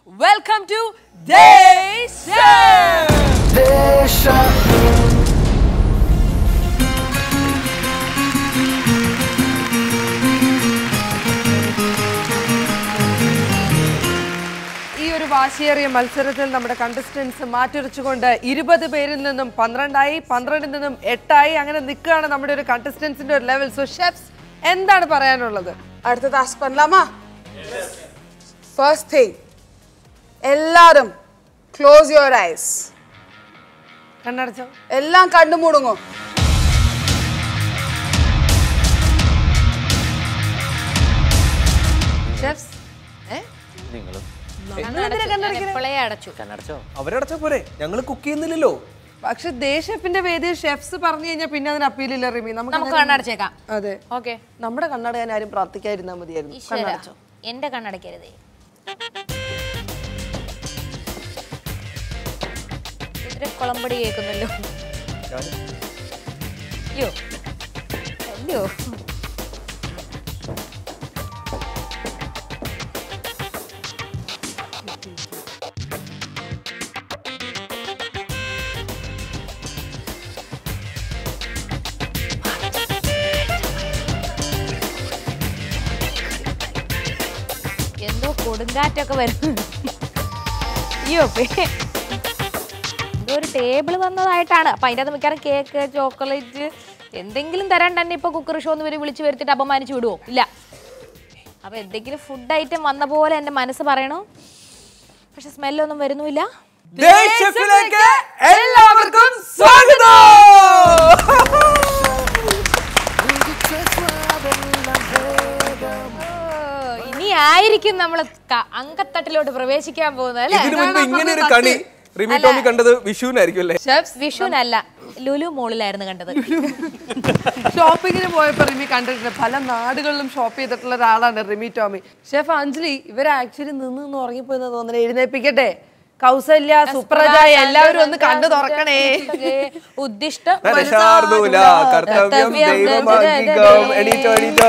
Welcome to ദേശം ഈ ഒരു വാശിയേറിയ മത്സരത്തിൽ നമ്മുടെ കണ്ടസ്റ്റൻസ് മാറ്റുരച്ചുകൊണ്ട് ഇരുപത് പേരിൽ നിന്നും പന്ത്രണ്ടായി പന്ത്രണ്ടിൽ നിന്നും എട്ടായി അങ്ങനെ നിൽക്കുകയാണ് നമ്മുടെ ഒരു കണ്ടസ്റ്റൻസിന്റെ ഒരു ലെവൽ സോ ഷെഫ്സ് എന്താണ് പറയാനുള്ളത് അടുത്ത ടാസ്ക് பண்ணலாமா ഫസ്റ്റ് തിങ് എല്ലാരും ക്ലോസ് യുവർ ഐസ് കണ്ണടച്ചോ എല്ലാം കണ്ണു മൂടുങ്ങോ ഷെഫ്സ് എപ്പോഴേ അടച്ചു കണ്ണടച്ചോ അവരടച്ച പോരെ ഞങ്ങൾ കുക്ക് ചെയ്യുന്നില്ലല്ലോ പക്ഷെ ദേശപ്പിന്റെ വേദിയിൽ ഷെഫ്സ് പറഞ്ഞു കഴിഞ്ഞാൽ പിന്നെ അതിന് അപ്പീലില്ല റിമി നമുക്ക് അങ്ങനെ- കണ്ണടച്ചേക്കാം അതെ ഓക്കെ നമ്മുടെ കണ്ണടയാൻ ആരും പ്രാർത്ഥിക്കാതിരുന്നാ മതിയായിരുന്നു ഈശ്വര കണ്ണടച്ചോ എന്റെ കണ്ണടക്കരുതേ ഇത്ര കുളമ്പടി കേൾക്കുന്നല്ലോ അയ്യോ അയ്യോ എന്തോ കൊടുങ്കാറ്റൊക്കെ വരും അയ്യോ പേ- എന്തോ ഒരു ടേബിൾ വന്നതായിട്ടാണ് അപ്പൊ അതിൻ്റെ അകത്ത് മിക്കവാറും കേക്ക് ചോക്ലേറ്റ് എന്തെങ്കിലും തരാൻ തന്നെ ഇപ്പൊ കുക്കർ ഷോ എന്ന് ഇവര് വിളിച്ചു വരുത്തിട്ട് അപമാനിച്ചു വിടുവോ ഇല്ല അപ്പൊ എന്തെങ്കിലും ഫുഡ് ഐറ്റം വന്ന പോലെ എന്റെ മനസ്സ് പറയണു പക്ഷെ സ്മെല്ലൊന്നും വരുന്നുമില്ല ദേശത്തിലേക്ക് എല്ലാവർക്കും സ്വാഗതം ഓ, ഇനി ആയിരിക്കും നമ്മൾ അങ്കത്തട്ടിലോട്ട് പ്രവേശിക്കാൻ പോകുന്നത് അല്ലേ ഇതിനു മുൻപ് ഇങ്ങനെ ഒരു കണി റിമി ടോമി കണ്ടത് വിഷുവിനായിരിക്കും അല്ലേ ഷെഫ്സ് വിഷുവിനല്ല ലുലു മോളിലായിരുന്നു കണ്ടത് ഷോപ്പിങ്ങിന് പോയപ്പോ റിമി കണ്ടിട്ടുണ്ട് പല നാടുകളിലും ഷോപ്പ് ചെയ്തിട്ടുള്ള ഒരാളാണ് റിമി ടോമി ഷെഫ് അഞ്ജലി ഇവർ ആക്ച്വലി നിന്ന് നിന്ന് ഉറങ്ങിപ്പോയെന്ന് തോന്നുന്നത് എഴുന്നേപ്പിക്കട്ടെ കൗസല്യ സുപ്രജ എല്ലാവരും ഒന്ന് കണ്ടു തുറക്കണേ ഉദ്ദിഷ്ട മനഃശാർദൂല കർത്തവ്യം ദൈവമാംഗികം എണീറ്റോ എണീറ്റോ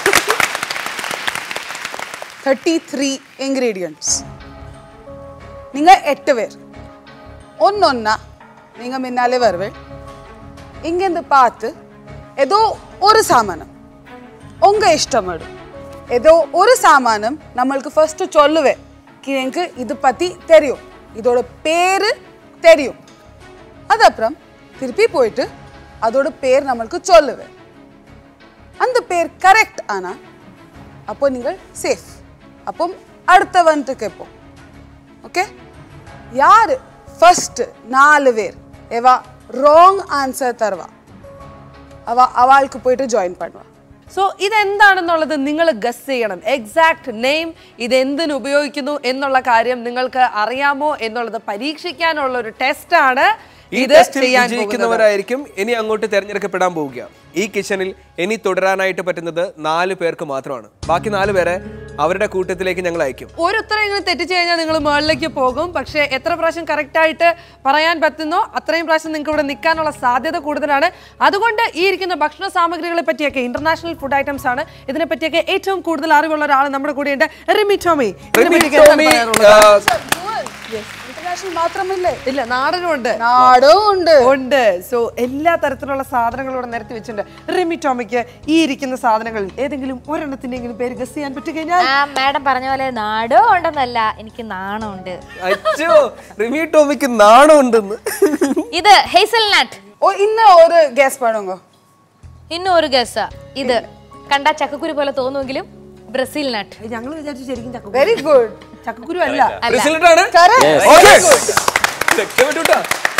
തേർട്ടി ത്രീ ഇൻഗ്രീഡിയൻസ് നിങ്ങൾ എട്ട് പേർ ഒന്നൊന്ന നിങ്ങൾ മുന്നാലെ വരുവേ ഇങ്ങെന്ന് பார்த்து ஏதோ ஒரு சாமானம் உங்க இஷ்டம் மேடம் ஏதோ ஒரு சாமானம் நம்மளுக்கு ஃபர்ஸ்ட் சொல்லுவேன் எனக்கு இது பத்தி தெரியும் இதோட பேரு தெரியும் அது அப்புறம் திருப்பி போயிட்டு அதோட பேர் நம்மளுக்கு சொல்லுவேன் அந்த பேர் கரெக்ட் ஆனா அப்போ நீங்கள் சேஃப் அப்போ அடுத்தவன்ட்டு கேட்போம் ஓகே யாரு ஃபர்ஸ்ட் நாலு பேர் எவா ராங் ஆன்சர் தருவா அவ அவளுக்கு போயிட்டு ஜாயின் பண்ணுவா സോ ഇതെന്താണെന്നുള്ളത് നിങ്ങൾ ഗസ് ചെയ്യണം എക്സാക്ട് നെയിം ഇത് എന്തിനു ഉപയോഗിക്കുന്നു എന്നുള്ള കാര്യം നിങ്ങൾക്ക് അറിയാമോ എന്നുള്ളത് പരീക്ഷിക്കാനുള്ള ഒരു ടെസ്റ്റ് ആണ് ഈ ഇത് ടെസ്റ്റിൽ ചെയ്യാൻ പോകുന്നത് വിജയിക്കുന്നവരായിരിക്കും ഇനി അങ്ങോട്ട് തെരഞ്ഞെടുക്കപ്പെടാൻ പോവുക ഈ കിച്ചണിൽ ഇനി തുടരാനായിട്ട് പറ്റുന്നത് നാല് പേർക്ക് മാത്രമാണ് ബാക്കി നാല് പേരെ അവരുടെ കൂട്ടത്തിലേക്ക് ഞങ്ങൾ അയക്കും ഒരു ഉത്തരങ്ങൾ തെറ്റിച്ചു കഴിഞ്ഞാൽ നിങ്ങൾ മുകളിലേക്ക് പോകും പക്ഷേ എത്ര പ്രാവശ്യം കറക്റ്റ് ആയിട്ട് പറയാൻ പറ്റുന്നോ അത്രയും പ്രാവശ്യം നിങ്ങൾക്ക് ഇവിടെ നിൽക്കാനുള്ള സാധ്യത കൂടുതലാണ് അതുകൊണ്ട് ഈ ഇരിക്കുന്ന ഭക്ഷണ സാമഗ്രികളെ പറ്റിയൊക്കെ ഇന്റർനാഷണൽ ഫുഡ് ഐറ്റംസ് ആണ് ഇതിനെ പറ്റിയൊക്കെ ഏറ്റവും കൂടുതൽ അറിവുള്ള ഒരാൾ നമ്മുടെ കൂടെയുണ്ട് റിമി ടോമി ഇതിനെ റിമി പറ്റിയൊക്കെ എന്താണ് ടോമി, പറയാനുള്ളത്? ആ, ഇന്റർനാഷണൽ മാത്രമല്ലേ ഇല്ല നാടനും ഉണ്ട് നാടും ഉണ്ട് ഉണ്ട് സോ എല്ലാ തരത്തിലുള്ള സാധനങ്ങളും ഇവിടെ നിരത്തി വെച്ചിട്ടുണ്ട് റിമി ടോമിക്ക് ഈ ഇരിക്കുന്ന സാധനങ്ങളിൽ ഏതെങ്കിലും ഒരെണ്ണത്തിന്റെങ്കിലും പേര് ഗസ് ചെയ്യാൻ പറ്റി കഴിഞ്ഞാൽ ആ മാഡം പറഞ്ഞ പോലെ നാടോ ഉണ്ടെന്നല്ല എനിക്ക് നാണമുണ്ട് അച്ചോ റിമി ടോമിക്ക് നാണം ഉണ്ടെന്ന് ഇത് ഹേസൽ നട്ട് ഓ ഇന്ന് ഒരു ഗസ് பண்ணுங்க ഇന്നും ഒരു ഗസ ഇത് കണ്ട ചക്കക്കുരു പോലെ തോന്നുമെങ്കിലും ബ്രസീൽ നട്ട് ഞങ്ങൾ വിചാരിച്ചു ശരിക്കും ചക്കക്കുരു വെരി ഗുഡ് ചക്കക്കുരു അല്ല റിസൾട്ട് ആണ് Correct. Okay. രക്ഷപ്പെട്ടുട്ടാ.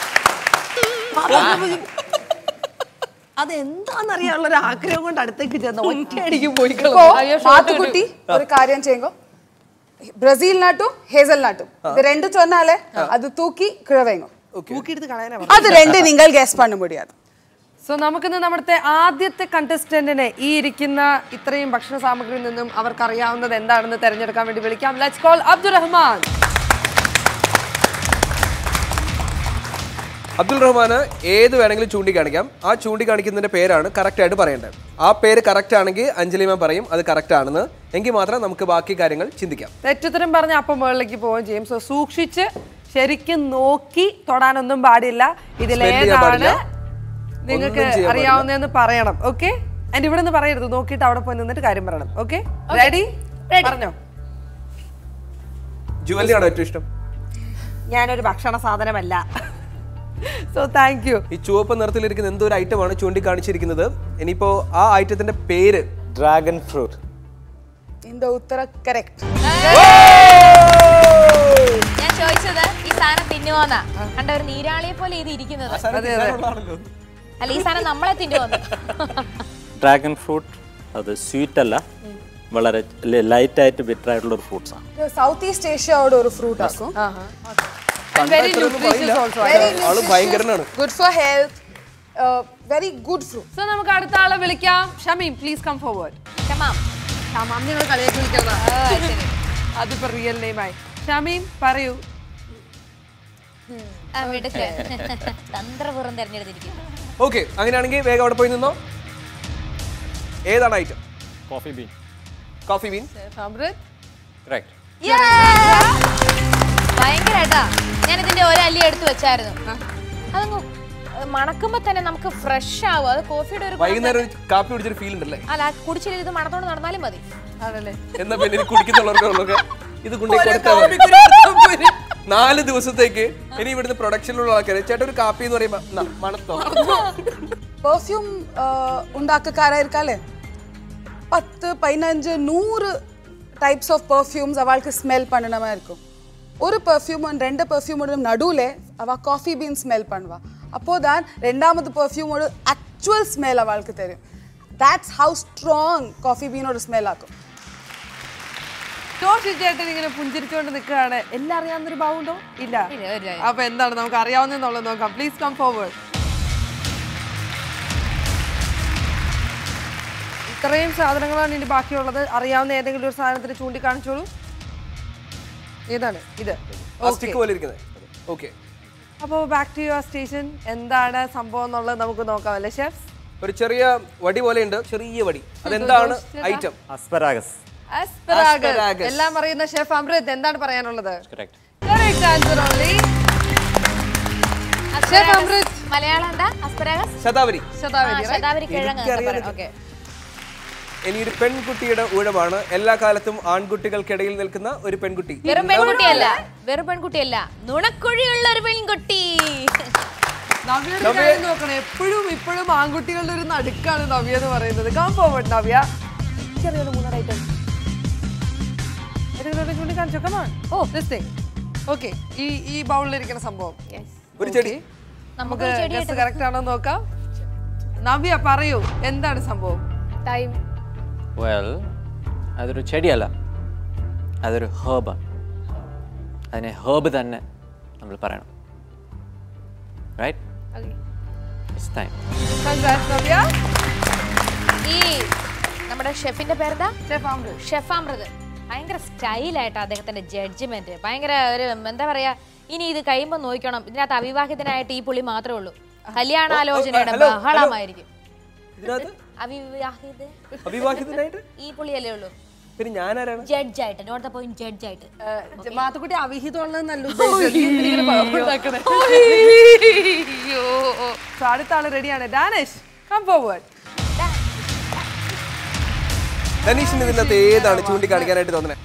അതെന്താണെന്നറിയാനുള്ള ഒരു ആഗ്രഹം കൊണ്ട് അടുത്തേക്ക് ചെന്ന ഒറ്റയടിക്ക് പോയി ഇപ്പോ മാത്തുക്കുട്ടി ഒരു കാര്യം ചെയ്യുമ്പോ ബ്രസീൽ നാട്ടും ഹേസൽ നാട്ടും ഇത് രണ്ട് ചൊന്നാലേ അത് തൂക്കി കിഴവേങ്ങോ തൂക്കിയെടുത്ത് കളയാനാ അത് രണ്ട് നിങ്ങൾ ഗസ് பண்ண முடியாது സോ നമുക്കിന്ന് നമ്മുടെ ആദ്യത്തെ കണ്ടസ്റ്റന്റിനെ ഈ ഇരിക്കുന്ന ഇത്രയും ഭക്ഷണ സാമഗ്രിയിൽ നിന്നും അവർക്ക് അറിയാവുന്നത് എന്താണെന്ന് തെരഞ്ഞെടുക്കാൻ വേണ്ടി വിളിക്കാം ലെറ്റ്സ് കോൾ അബ്ദുറഹ്മാൻ അബ്ദുൾ റഹ്മാന് ഏത് വേണമെങ്കിലും ചൂണ്ടിക്കാണിക്കാം ആ ചൂണ്ടിക്കാണിക്കുന്നതിന്റെ പേരാണ് കറക്റ്റ് ആയിട്ട് പറയേണ്ടത് ആ പേര് കറക്റ്റ് ആണെങ്കിൽ അഞ്ജലി മാം പറയും അത് കറക്റ്റ് ആണെന്ന് എങ്കിൽ മാത്രം നമുക്ക് ബാക്കി കാര്യങ്ങൾ ചിന്തിക്കാം തെറ്റുത്തരം പറഞ്ഞ അപ്പം മുകളിലേക്ക് പോവുകയും ചെയ്യും സോ സൂക്ഷിച്ച് ശരിക്കും നോക്കി തൊടാനൊന്നും പാടില്ല ചെയ്യാൻ ഇതിലേതാണ് പാടില്ല. നിങ്ങൾക്ക് ഒന്നും ചെയ്യാൻ അറിയാവുന്നതെന്ന് പറയണം ഓക്കെ ആൻഡ് ഇവിടെ നിന്ന് പറയരുത് നോക്കിയിട്ട് അവിടെ പോയി നിന്നിട്ട് കാര്യം പറയണം ഓക്കെ റെഡി പറഞ്ഞോ ജുവല്ലറി ആണോ ഏറ്റവും ഇഷ്ടം ഞാനൊരു ഭക്ഷണ സാധനമല്ല സോ താങ്ക് യു ഈ ചുവപ്പ് നിറത്തിലിരിക്കുന്ന എന്തോ ഒരു ഐറ്റമാണ് ചൂണ്ടിക്കാണിച്ചിരിക്കുന്നത് ഇനിയിപ്പോ ആ ഐറ്റത്തിന്റെ പേര് ಡ್ರ್ಯಾಗನ್ ಫ್ರೂಟ್ இந்த ಉತ್ತರ ಕರೆಕ್ಟ್ ഞാൻ ചോദിച്ചത് ഈ സാധനം തിന്നുവോന്നാ കണ്ട ഒരു നീരാളിയെ പോലെ ഇത് ഇരിക്കുന്നത് അല്ല ഈ സാധനം നമ്മളെ തിന്നുവോന്ന് ಡ್ರ್ಯಾಗನ್ ಫ್ರೂಟ್ ಅದು ಸ್ವೀಟ್ ಅಲ್ಲ വളരെ ലൈറ്റ് ആയിട്ട് ബിറ്റർ ആയിട്ടുള്ള ഒരു ഫ്രൂട്ട്സ് ആണ് സൗത്ത് ഈസ്റ്റ് ഏഷ്യയോட ഒരു ഫ്രൂട്ട് ആക്കും വെരി ന്യൂട്രീഷ്യസ് ഓൾസോ ആള് ഭയങ്കരനാണ് good for health very good fruit so നമുക്ക് അടുത്ത ആളെ വിളിക്കാം ഷമീം പ്ലീസ് കം ഫോർവേഡ് ക്ഷമാം ഷമാം നിങ്ങൾ കളിയാക്കി വിളിക്കുന്നതാ ആ, ശരി. അതിപ്പോ റിയൽ നെയിമായി ഷമീം പറയൂ ആ, മിടുക്ക്. തന്ത്രപൂർവ്വം തെരഞ്ഞെടുത്തിരിക്കുന്നു ഓക്കെ അങ്ങനെയാണെങ്കിൽ വേഗം അവിടെ പോയി നിന്നോ ഏതാണ് item coffee bean coffee bean Amrit correct ഭയങ്കരട്ടാ ഞാൻ ഇതിന്റെ ഒരു അല്ലി എടുത്തു വെച്ചായിരുന്നു അതങ്ങ് മണക്കുമ്പോ തന്നെ നമുക്ക് ഫ്രഷ് ആവും അത് കോഫിയുടെ ഒരു ഗുണം വൈകുന്നേരം ഒരു കാപ്പി കുടിച്ചൊരു ഫീൽ ഉണ്ടല്ലേ അല്ല കുടിച്ചില്ല ഇത് മണത്തോണ്ട് നടന്നാലും മതി ആണല്ലേ എന്നാ പിന്നെ ഇത് കുടിക്കുന്നുള്ളവർക്കൊക്കെ ഇത് കൊണ്ടുപോയി കൊടുത്താൽ മതി. നാല് ദിവസത്തേക്ക് ഇനി ഇവിടുന്ന് പ്രൊഡക്ഷനിലുള്ള ആൾക്കാർ ചേട്ടാ ഒരു കാപ്പി എന്ന് പറയുമ്പോ "നാ, മണത്തോ പെർഫ്യൂം ഉണ്ടാക്കക്കാരായിരിക്കാല്ലേ പത്ത് പതിനഞ്ച് നൂറ് ടൈപ്സ് ഓഫ് പെർഫ്യൂംസ് അവൾക്ക് സ്മെൽ பண்ணணுமாയിരിക്കും ഒരു പെർഫ്യൂമും രണ്ട് പെർഫ്യൂമോட നടുവിലെ അവ കോഫി ബീൻ സ്മെൽ பண்ணுவா அப்போதான் ரெண்டாவது பெர்ஃப்யூமோட ஆக்சுவல் ஸ்மெல் அவளுக்கு தெரியும் ദാറ്റ്സ് ഹൗ സ്ട്രോങ് കോഫി ബീനോട് സ്മെൽ ആക്കും ടോഷി ചേട്ടൻ ഇങ്ങനെ പുഞ്ചിരിച്ചുകൊണ്ട് നിൽക്കുകയാണ് എല്ലാം അറിയാവുന്നൊരു ഭാവമുണ്ടോ ഇല്ല ഇല്ല, ഇല്ല. അപ്പൊ എന്താണ് നമുക്ക് അറിയാവുന്നതെന്നുള്ളത് നോക്കാം പ്ലീസ് കം ഫോർവേഡ് ഇത്രയും സാധനങ്ങളാണ് ഇനി ബാക്കിയുള്ളത് അറിയാവുന്ന ഏതെങ്കിലും ഒരു സാധനത്തിന് ചൂണ്ടിക്കാണിച്ചോളൂ ഏതാണ് ഇത് ആ സ്റ്റിക്ക് പോലെ ഇരിക്കുന്നത് ഓക്കെ അപ്പോൾ ബാക്ക് ടു യുവർ സ്റ്റേഷൻ എന്താണ് സംഭവം എന്നുള്ളത് നമുക്ക് നോക്കാം അല്ലേ ഷെഫ്സ് ഒരു ചെറിയ വടി പോലെ ഉണ്ട് ചെറിയ വടി അതെന്താണ് ഐറ്റം അസ്പരാഗസ് Asparagus. Asparagus. എല്ലാം അറിയുന്ന ഷെഫ് അമൃത് എന്താണ് പറയാനുള്ളത് correct Correct answer only. Chef Amrit Malayalam എന്താ അസ്പരാഗസ് ശതാവരി ശതാവരി right? ശതാവരി കിഴങ്ങ് എനിക്കറിയാം ഓക്കെ ഇനി ഒരു പെൺകുട്ടിയുടെ ഊഴമാണ് എല്ലാ കാലത്തും ആൺകുട്ടികൾക്കിടയിൽ നിൽക്കുന്ന ഒരു പെൺകുട്ടി വെറും പെൺകുട്ടിയല്ല വെറും പെൺകുട്ടിയല്ല നുണക്കുഴിയുള്ള ഒരു പെൺകുട്ടി നവ്യയുടെ കാര്യം നോക്കണം എപ്പോഴും ഇപ്പോഴും ആൺകുട്ടികളുടെ ഒരു നടുക്കാണ് നവ്യ എന്ന് പറയുന്നത് കം ഫോർവേഡ് നവ്യ എനിക്കറിയാലോ മൂന്നാറ് ഐറ്റം ഏതെങ്കിലും ചൂണ്ടി കാണിച്ചോ come on oh this thing okay ഈ ഈ ബൗളിലിരിക്കുന്ന സംഭവം ഒരു ചെടി നമുക്ക് ഗസ് കറക്റ്റ് ആണോ എന്ന് നോക്കാം നവ്യ പറയൂ എന്താണ് സംഭവം ടൈം വെൽ അതൊരു ചെടിയല്ല അതൊരു ഹേബാണ് അതിനെ ഹേബ് തന്നെ നമ്മൾ പറയണം right it's time Congrats, Navya ഈ നമ്മുടെ ഷെഫിന്റെ പേരെന്താ ഷെഫ് അമൃത് ഷെഫ് അമൃത് ഭയങ്കര സ്റ്റൈലായിട്ട് അദ്ദേഹത്തിന്റെ ജഡ്ജ്മെന്റ് ഭയങ്കര ഒരു എന്താ പറയാ ഇനി ഇത് കഴിയുമ്പോൾ നോക്കണം ഇതിനകത്ത് അവിവാഹിതനായിട്ട് ഈ പുള്ളി മാത്രമേ ഉള്ളൂ കല്യാണാലോചനയുടെ ഹലോ, ബഹളമായിരിക്കും ഇതിനകത്ത് അവിവാഹിത അവിവാഹിതനായിട്ട് ഈ പുള്ളിയല്ലേ ഉള്ളൂ പിന്നെ ഞാനാരാണ് ജഡ്ജായിട്ട് നോട്ട് ദ പോയിന്റ് ജഡ്ജായിട്ട് മാത്തുക്കുട്ടി അവിഹിതമുള്ളത് നല്ല ഉദ്ദേശം അടുത്ത ആള് റെഡിയാണ് ഡാനിഷ് കം ഫോർവേഡ് ധനീഷിന് ഇതിനകത്ത് ഏതാണ് ചൂണ്ടിക്കാണിക്കാനായിട്ട് തോന്നുന്നത്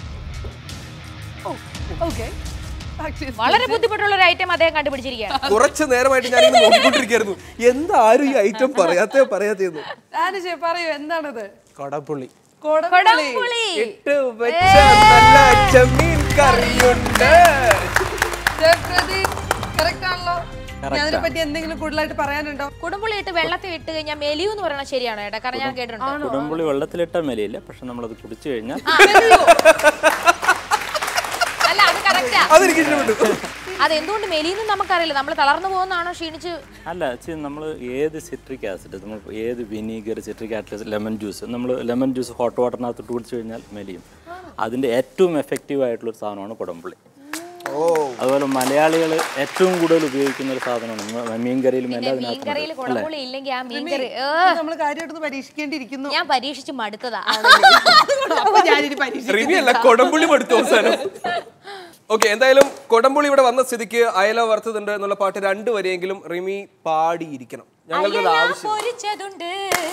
ഓക്കെ വളരെ ബുദ്ധിമുട്ടുള്ള ഒരു ഐറ്റം അദ്ദേഹം കണ്ടുപിടിച്ചിരിക്കുകയാണ് കുറച്ച് നേരമായിട്ട് ഞാൻ ഇങ്ങനെ നോക്കിക്കൊണ്ടിരിക്കുകയായിരുന്നു എന്താരും ഈ ഐറ്റം പറയാത്തേ പറയാത്തേന്ന് ഡാനിഷ് പറയൂ എന്താണത് കൊടപ്പുള്ളി കൊടംപുളി കൊടംപുളി ഇട്ട് വെച്ച നല്ല ചെമ്മീൻ കറിയുണ്ട് Chef പ്രദീപ്, correct ആണല്ലോ ഞാൻ അതിനെ പറ്റി എന്തെങ്കിലും കൂടുതലായിട്ട് പറയാനുണ്ടോ കുടുംബുള്ളി ഇട്ട് വെള്ളത്തിൽ ഇട്ട് കഴിഞ്ഞാൽ മെലിയു എന്ന് പറയണത് ശരിയാണോ ഏട്ടാ കാരണം ഞാൻ കേട്ടിട്ടുണ്ട് കുടംപുളി വെള്ളത്തിലിട്ടാൽ മേലെയില്ല പക്ഷെ നമ്മളത് കുടിച്ചു കഴിഞ്ഞാൽ അല്ല അത് കറക്റ്റാ അതെനിക്ക് ഇഷ്ടപ്പെട്ടു അത് എന്തുകൊണ്ട് മെലിയെന്ന് നമുക്കറിയില്ല നമ്മൾ തളർന്നു പോകുന്നതാണോ ക്ഷീണിച്ച് അല്ല നമ്മൾ ഏത് സിട്രിക് ആസിഡ് നമ്മൾ ഏത് vinegar citric acid lemon juice നമ്മൾ ലെമൺ ജ്യൂസ് ഹോട്ട് വാട്ടറിനകത്ത് കുടിച്ചു കഴിഞ്ഞാൽ മെലിയും അതിൻ്റെ ഏറ്റവും എഫക്റ്റീവ് ആയിട്ടുള്ള ഒരു സാധനമാണ് കുടംപുളി അതുപോലെ മലയാളികൾ ഏറ്റവും കൂടുതൽ ഉപയോഗിക്കുന്ന ഒരു സാധനമാണ് മ- മീൻകറിയിലും പിന്നെ എല്ലാ മീൻകറിയിൽ ഇതിനകത്തും കുടംപുളി ഇല്ലെങ്കിൽ ആ മീൻകറി ഏ, നമ്മൾ കാര്യമായിട്ടൊന്ന് പരീക്ഷിക്കേണ്ടിയിരിക്കുന്നു ഞാൻ പരീക്ഷിച്ച് മടുത്തതാ അപ്പൊ ഞാനിനി പരീക്ഷിക്കും റിമി അല്ല കൊടംപുള്ളി എടുത്തു അവസാനം ഓക്കെ എന്തായാലും കൊടംപുള്ളി ഇവിടെ വന്ന സ്ഥിതിക്ക് അയല വറുത്തതുണ്ട് എന്നുള്ള പാട്ട് രണ്ട് വരെയെങ്കിലും റിമി പാടിയിരിക്കണം ഞങ്ങളുടെ ഒരു ആവശ്യം പൊരിച്ചതുണ്ട്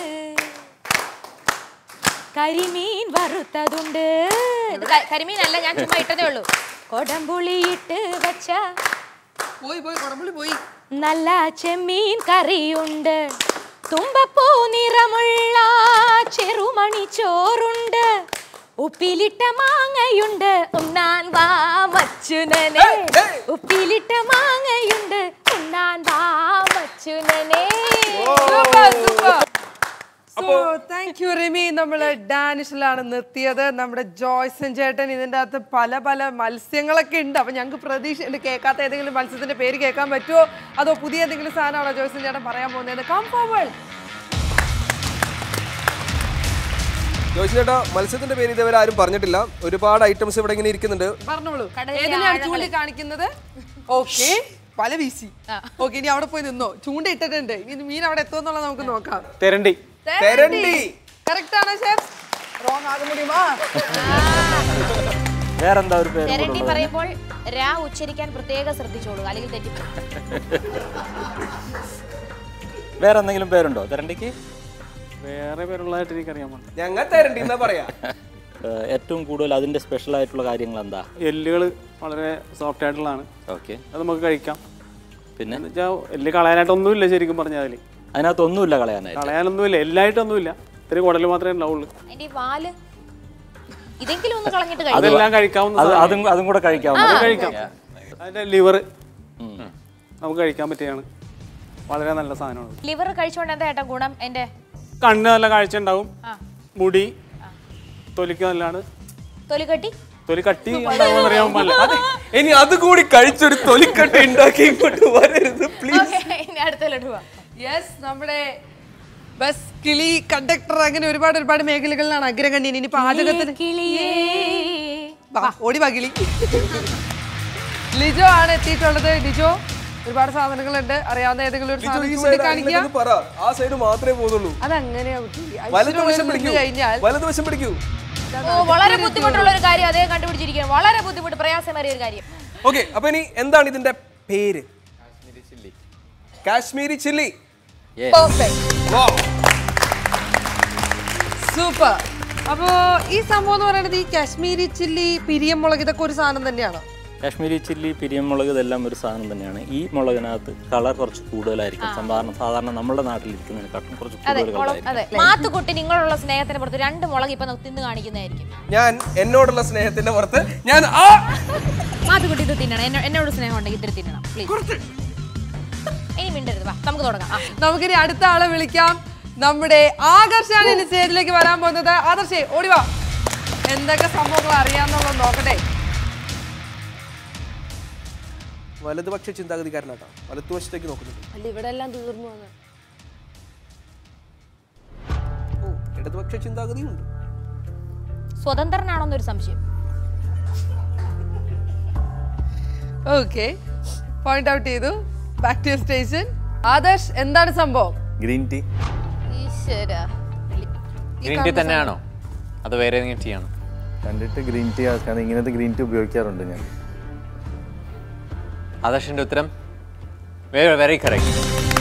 കരിമീൻ വറുത്തതുണ്ട് ഇത് ക- കരിമീൻ അല്ല ഞാൻ ചുമ്മാ ഇട്ടതേ ഉള്ളൂ കൊടംപുളി ഇട്ട് വെച്ച പോയി പോയി കുടമ്പുള്ളി പോയി നല്ല ചെമ്മീൻ കറിയുണ്ട് തുമ്പപ്പൂ നിറമുള്ള ചെറുമണി ചോറുണ്ട് ഉപ്പിലിട്ട മാങ്ങയുണ്ട് ഉണ്ണാൻ വാ മച്ചുനനെ ഉപ്പിലിട്ട മാങ്ങയുണ്ട് ഉണ്ണാൻ വാ മച്ചുനനെ സോ താങ്ക് യു റിമി നമ്മൾ ഡാനിഷിലാണ് നിർത്തിയത് നമ്മുടെ ജോയ്സൺ ചേട്ടൻ ഇതിൻ്റെ അകത്ത് പല പല മത്സ്യങ്ങളൊക്കെ ഉണ്ട് അപ്പൊ ഞങ്ങൾക്ക് പ്രതീക്ഷ ഉണ്ട് കേൾക്കാത്ത ഏതെങ്കിലും മത്സ്യത്തിന്റെ പേര് കേൾക്കാൻ പറ്റുമോ അതോ പുതിയ എന്തെങ്കിലും സാധനമാണോ ജോയ്സൺ ചേട്ടൻ പറയാൻ പോകുന്നത് കം ഫോർവേഡ് ജോഷി ചേട്ടാ മത്സ്യത്തിന്റെ പേര് ഇതുവരെ ആരും പറഞ്ഞിട്ടില്ല ഒരുപാട് ഐറ്റംസ് ഇവിടെ ഇങ്ങനെ ഇരിക്കുന്നുണ്ട് പറഞ്ഞോളൂ കടലിലെ ഏതിനാണ് ആഴങ്ങളിൽ. ചൂണ്ടിക്കാണിക്കുന്നത് ഓക്കെ പല വീശി ഓക്കെ ഇനി അവിടെ പോയി നിന്നോ ചൂണ്ട ഇട്ടിട്ടുണ്ട് ഇനി മീൻ അവിടെ എത്തുമെന്നുള്ളത് നമുക്ക് നോക്കാം തെരണ്ടി തെരണ്ടി കറക്റ്റ് ആണോ ഷെഫ് റോങ് ആക മുടിയുമാ വേറെന്താ ഒരു പേര് തെരണ്ടി പറയുമ്പോൾ രാ ഉച്ചരിക്കാൻ പ്രത്യേകം ശ്രദ്ധിച്ചോളൂ അല്ലെങ്കിൽ തെറ്റിപ്പോകും വേറെ എന്തെങ്കിലും പേരുണ്ടോ തെരണ്ടിക്ക് വേറെ പേരുള്ളതായിട്ട് എനിക്കറിയാൻ പാടില്ല ഞങ്ങൾ തെരണ്ടി എന്നാ പറയാ ഏഹ് ഏറ്റവും കൂടുതൽ അതിന്റെ സ്പെഷ്യൽ ആയിട്ടുള്ള കാര്യങ്ങൾ എന്താ എല്ലുകൾ വളരെ സോഫ്റ്റ് ആയിട്ടുള്ളതാണ് ഓക്കെ അത് നമുക്ക് കഴിക്കാം പിന്നെ എന്ന് വെച്ചാൽ എല്ല് കളയാനായിട്ടൊന്നുമില്ല ശരിക്കും പറഞ്ഞാൽ അതിൽ അതിനകത്ത് ഒന്നുമില്ല കളയാനായിട്ട് കളയാനൊന്നുമില്ല എല്ലായിട്ടൊന്നുമില്ല ഇത്തിരി കുടൽ മാത്രമേ ഉണ്ടാവുള്ളൂ അതിന്റെ ഈ വാല് ഇതെങ്കിലും ഒന്ന് കളഞ്ഞിട്ട് കഴിക്കും അതെല്ലാം കഴിക്കാവുന്ന അത് സാധനം. അതും അതും കൂടെ കഴിക്കാവുന്ന കഴിക്കാം അതിന്റെ ലിവർ നമുക്ക് കഴിക്കാൻ പറ്റിയാണ് വളരെ നല്ല സാധനമാണ് ലിവർ കഴിച്ചുകൊണ്ട് എന്താ ഏട്ടാ ഗുണം എന്റെ കണ്ണ് നല്ല കാഴ്ച ഉണ്ടാവും മുടി തൊലിക്ക് നല്ലതാണ് തൊലി കെട്ടി തൊലി കട്ടി ഉണ്ടാവുമെന്ന് അറിയാൻ പാടില്ല ഇനി അത് കൂടി കഴിച്ചൊരു തൊലിക്കട്ട ഉണ്ടാക്കി ഇങ്ങോട്ട് വരരുത് പ്ലീസ് ഇനി അടുത്തലോട്ട് പോവാം യെസ് നമ്മുടെ ബസ് കിളി കണ്ടക്ടർ അങ്ങനെ ഒരുപാട് ഒരുപാട് മേഖലകളിലാണ് അഗ്രഗണ്യൻ ഇനി പാചകത്തിന് കിളിയേ വാ, ഓടി വാ കിളി ലിജോ ആണ് എത്തിയിട്ടുള്ളത് ലിജോ ഒരുപാട് സാധനങ്ങളുണ്ട് അറിയാവുന്ന ഏതെങ്കിലും ഒരു ലിജോ, സാധനം ഈ side ചൂണ്ടിക്കാണിക്കുക ആരെങ്കിലും ഒന്ന് പറ ആ സൈഡ് മാത്രമേ പോകുന്നുള്ളൂ അതങ്ങനെയാ കുട്ടി. വലതുവശം ഐശ്വര്യമുള്ളിൽ പിടിക്കൂ നിന്ന് കഴിഞ്ഞാൽ വലതുവശം പിടിക്കൂ ഓ വളരെ ബുദ്ധിമുട്ടുള്ള ഒരു കാര്യം അതേ കണ്ടുപിടിച്ചിരിക്കുകയാണ് വളരെ ബുദ്ധിമുട്ട് പ്രയാസമേറിയ ഒരു കാര്യം ഓക്കെ അപ്പൊ ഇനി എന്താണ് ഇതിന്റെ പേര് കാശ്മീരി ചില്ലി സൂപ്പർ അപ്പോ ഈ സംഭവം എന്ന് പറയുന്നത് ഈ കാശ്മീരി ചില്ലി പിരിയം മുളക് ഇതൊക്കെ ഒരു സാധനം തന്നെയാണോ കാശ്മീരി ചില്ലി പിരിയമുളക് ഇതെല്ലാം ഒരു സാധനം തന്നെയാണ് ഈ മുളകിനകത്ത് കളർ കുറച്ച് കൂടുതലായിരിക്കും സാധാരണ സാധാരണ നമ്മുടെ നാട്ടിലിരിക്കുന്നതിനെക്കാട്ടും കുറച്ച് അതെ കൂടുതൽ മുളക് കളറായിരിക്കും അതെ മാത്തുകുട്ടി നിങ്ങളുള്ള സ്നേഹത്തിന് പുറത്ത് രണ്ട് മുളക് ഇപ്പൊ നമുക്ക് തിന്ന് കാണിക്കുന്നതായിരിക്കും ഞാൻ എന്നോടുള്ള സ്നേഹത്തിന്റെ പുറത്ത് ഞാൻ ആ മാത്തുകുട്ടി ഇത് തിന്നണം എന്നെ- എന്നോട് സ്നേഹം ഉണ്ടെങ്കിൽ ഇത്തിരി തിന്നണം പ്ലീസ് ഇനി മിണ്ടരുത് വാ നമുക്ക് തുടങ്ങാം ആ. നമുക്കിനി അടുത്ത ആളെ വിളിക്കാം നമ്മുടെ ആകർഷാണ് ഇനി സ്റ്റേജിലേക്ക് വരാൻ പോകുന്നത് ആദർശേ ഓടിവാ എന്തൊക്കെ സംഭവങ്ങൾ അറിയാന്നുള്ളത് നോക്കട്ടെ വലതുപക്ഷ ചിന്താഗതിക്കാരനാട്ടോ വലതുവശത്തേക്ക് നോക്കുന്നുണ്ട് അല്ല ഇവിടെ എല്ലാം തീർന്നു ഓ ഇടതുപക്ഷ ചിന്താഗതിയും ഉണ്ട് സ്വതന്ത്രനാണോന്നൊരു സംശയം ഓക്കെ പോയിന്റ് ഔട്ട് ചെയ്തു ബാക്ക് ടു സ്റ്റേഷൻ ആദർശ് എന്താണ് സംഭവം ഗ്രീൻ ടീ ഈശ്വര ഗ്രീൻ ടീ തന്നെയാണോ അത് വേറെ ഏതെങ്കിലും ടീ ആണോ കണ്ടിട്ട് ഗ്രീൻ ടീ ആക്കാൻ ഇങ്ങനത്തെ ഗ്രീൻ ടീ ഉപയോഗിക്കാറുണ്ട് ഞാൻ ആദർശിന്റെ ഉത്തരം വെരി വെരി കറക്റ്റ്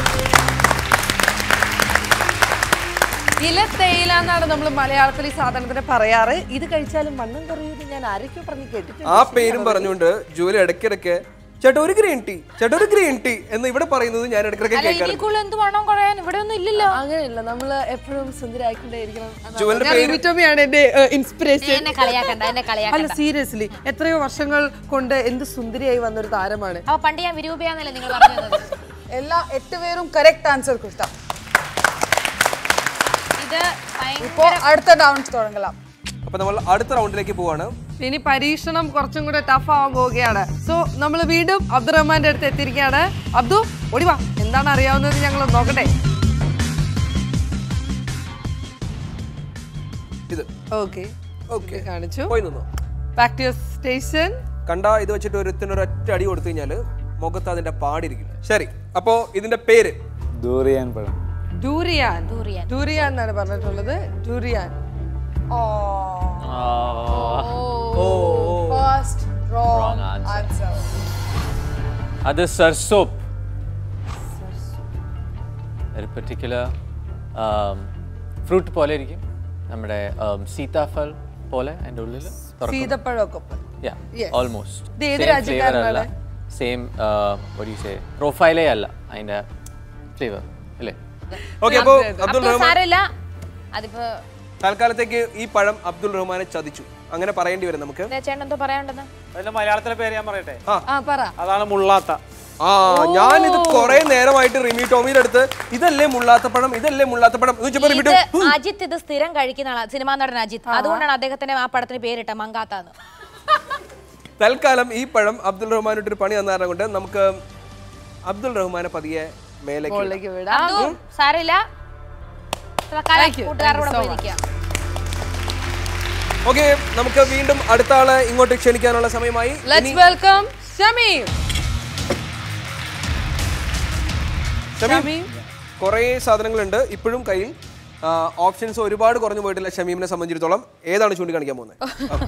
ഇല തേയില എന്നാണ് നമ്മൾ മലയാളത്തിൽ ഈ സാധനത്തിന് പറയാറ് ഇത് കഴിച്ചാലും വണ്ണം കുറയുന്നത് ഞാൻ ആരൊക്കെയോ പറഞ്ഞ് കേട്ടിട്ടുണ്ട് ആ പേരും പറഞ്ഞുകൊണ്ട് ജോലി ഇടയ്ക്കിടയ്ക്ക് ചേട്ടാ ഒരു ഗ്രീൻ ടീ ചേട്ടാ ഒരു ഗ്രീൻ ടീ എന്ന് ഇവിടെ പറയുന്നത് ഞാൻ ഇടയ്ക്കിടയ്ക്ക് അല്ല കേൾക്കാറുണ്ട് ഇതിൽ എന്ത് വേണം കുറയാൻ ഇവിടെ ഒന്നും ഇല്ലല്ലോ അങ്ങനെയല്ല നമ്മള് എപ്പോഴും സുന്ദരായിക്കൊണ്ടേയിരിക്കണം ജുവലിന്റെ ഞാൻ പേര് റിമിറ്റോമിയാണ് എന്റെ ഇൻസ്പിറേഷൻ എന്നെ കളിയാക്കണ്ട എന്നെ അല്ല കളിയാക്കണ്ട സീരിയസ്ലി എത്രയോ വർഷങ്ങൾ കൊണ്ട് എന്ത് സുന്ദരിയായി വന്നൊരു താരമാണ് അപ്പൊ പണ്ട് ഞാൻ വിരൂപയാന്നല്ലേ നിങ്ങൾ പറഞ്ഞത് എല്ലാ എട്ട് പേരും കറക്റ്റ് ആൻസർ കൊടുത്താ ഇത് ഭയങ്കര ഇപ്പോ അടുത്ത ഡൗൺ തുടങ്ങലാം അപ്പൊ നമ്മൾ അടുത്ത റൗണ്ടിലേക്ക് പോവാണ് ഇനി പരീക്ഷണം കുറച്ചും കൂടെ ടഫ് ആവാൻ പോവുകയാണ് സോ നമ്മൾ വീണ്ടും അബ്ദുറഹ്മാന്റെ അടുത്ത് എത്തിയിരിക്കുകയാണ് അബ്ദു ഓടിവാ എന്താണ് അറിയാവുന്നത് ഞങ്ങൾ നോക്കട്ടെ ഇത് ഓക്കെ ഓക്കെ കാണിച്ചു പോയി നിന്നോ ബാക്ക് ടു സ്റ്റേഷൻ കണ്ട ഇത് വെച്ചിട്ട് ഒരുത്തിന് ഒരൊറ്റ അടി കൊടുത്തു കഴിഞ്ഞാൽ മുഖത്ത് അതിന്റെ പാടിരിക്കും ശരി അപ്പോ ഇതിന്റെ പേര് ദൂറിയാൻ പഴം ഡൂറിയാൻ ഡൂറിയാൻ. ഡൂറിയാൻ എന്നാണ് പറഞ്ഞിട്ടുള്ളത് ഡൂറിയാൻ first Wrong wrong answer. Answer അത് സർസോപ്പ് ഒരു പെർട്ടിക്കുലർ ഫ്രൂട്ട് പോലെ ഇരിക്കും നമ്മുടെ സീതാഫൽ പോലെ അതിൻ്റെ ഉള്ളിൽ സീതപ്പഴമൊക്കെ Yes. ഓൾമോസ്റ്റ് ഇത് ഏത് രാജ്യക്കാരനാണ്? സെയിം സേ പ്രൊഫൈലേ അല്ല അതിൻ്റെ ഫ്ലേവർ അല്ലേ ഓക്കെ അപ്പോ അബ്ദുൾ അപ്പൊ റഹ്മാൻ സാരമില്ല അതിപ്പോ തൽക്കാലത്തേക്ക് ഈ പഴം അബ്ദുൾ റഹ്മാനെ ചതിച്ചു അങ്ങനെ പറയേണ്ടി വരും നമുക്ക് ദേ ചേട്ടൻ എന്തോ പറയാനുണ്ടെന്ന് അതിന്റെ മലയാളത്തിലെ പേര് ഞാൻ പറയട്ടെ ആ പറ അതാണ് മുള്ളാത്ത ആ ഞാനിത് കുറെ നേരമായിട്ട് റിമി ടോമിയുടെ അടുത്ത് ഇതല്ലേ മുള്ളാത്ത പഴം ഇതല്ലേ മുള്ളാത്ത പഴം എന്ന് വെച്ചപ്പോ റിമി ഇത് ടോം അജിത്ത് ഇത് സ്ഥിരം കഴിക്കുന്ന ആളാ സിനിമാ നടൻ അജിത്ത് അതുകൊണ്ടാണ് അദ്ദേഹത്തിന് ആ പടത്തിന് പേരിട്ട മങ്കാത്താന്ന് തൽക്കാലം ഈ പഴം അബ്ദുൾ റഹ്മാനായിട്ട് ഒരു പണി തന്നാരണം കൊണ്ട് നമുക്ക് അബ്ദുൾ റഹ്മാനെ പതിയെ മേലേക്ക് വിടാം. മുകളിലേക്ക് വിടാം അതും സാരമില്ല തൽക്കാലം Thank you. കൂട്ടുകാരുടെ Thank കൂടെ you so പോയിരിക്കാം ഓക്കെ നമുക്ക് വീണ്ടും അടുത്ത ആളെ ഇങ്ങോട്ട് ക്ഷണിക്കാനുള്ള സമയമായി ലെറ്റ്സ് വെൽക്കം ഷമീം ഷമീം കുറേ സാധനങ്ങളുണ്ട് ഇപ്പോഴും കയ്യിൽ ഓപ്ഷൻസ് ഒരുപാട് കുറഞ്ഞു പോയിട്ടില്ല ഷമീമിനെ സംബന്ധിച്ചിടത്തോളം ഏതാണ് ചൂണ്ടിക്കാണിക്കാൻ പോകുന്നത്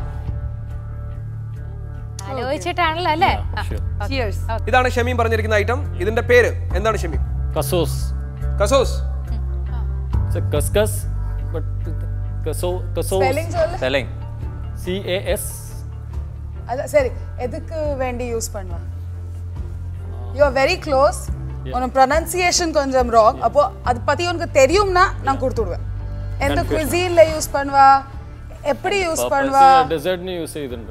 ആലോചിച്ചിട്ടാണല്ലോ അല്ലേ ചിയേഴ്സ് ഇതാണ് ഷമീം പറഞ്ഞിരിക്കുന്ന ഐറ്റം ഇതിന്റെ പേര് എന്താണ് Shameem couscous couscous couscous but couscous spelling சொல்லு സെലിംഗ് സി എ എസ് அதான் சரி எதுக்கு வேண்டி யூஸ் பண்ணுவேன் யூ ஆர் வெரி க்ளோஸ் உனக்கு ப்ரொனன்சியேஷன் கொஞ்சம் ராங் அப்போ அது பத்தி உனக்கு தெரியும்னா நான் கொடுத்துடுவேன் எந்த குவிசீன்ல யூஸ் பண்ணுவா எப்படி யூஸ் பண்ணுவா ഡെസേർട്ടിന് യൂസ് ചെയ്തിട്ടുണ്ട്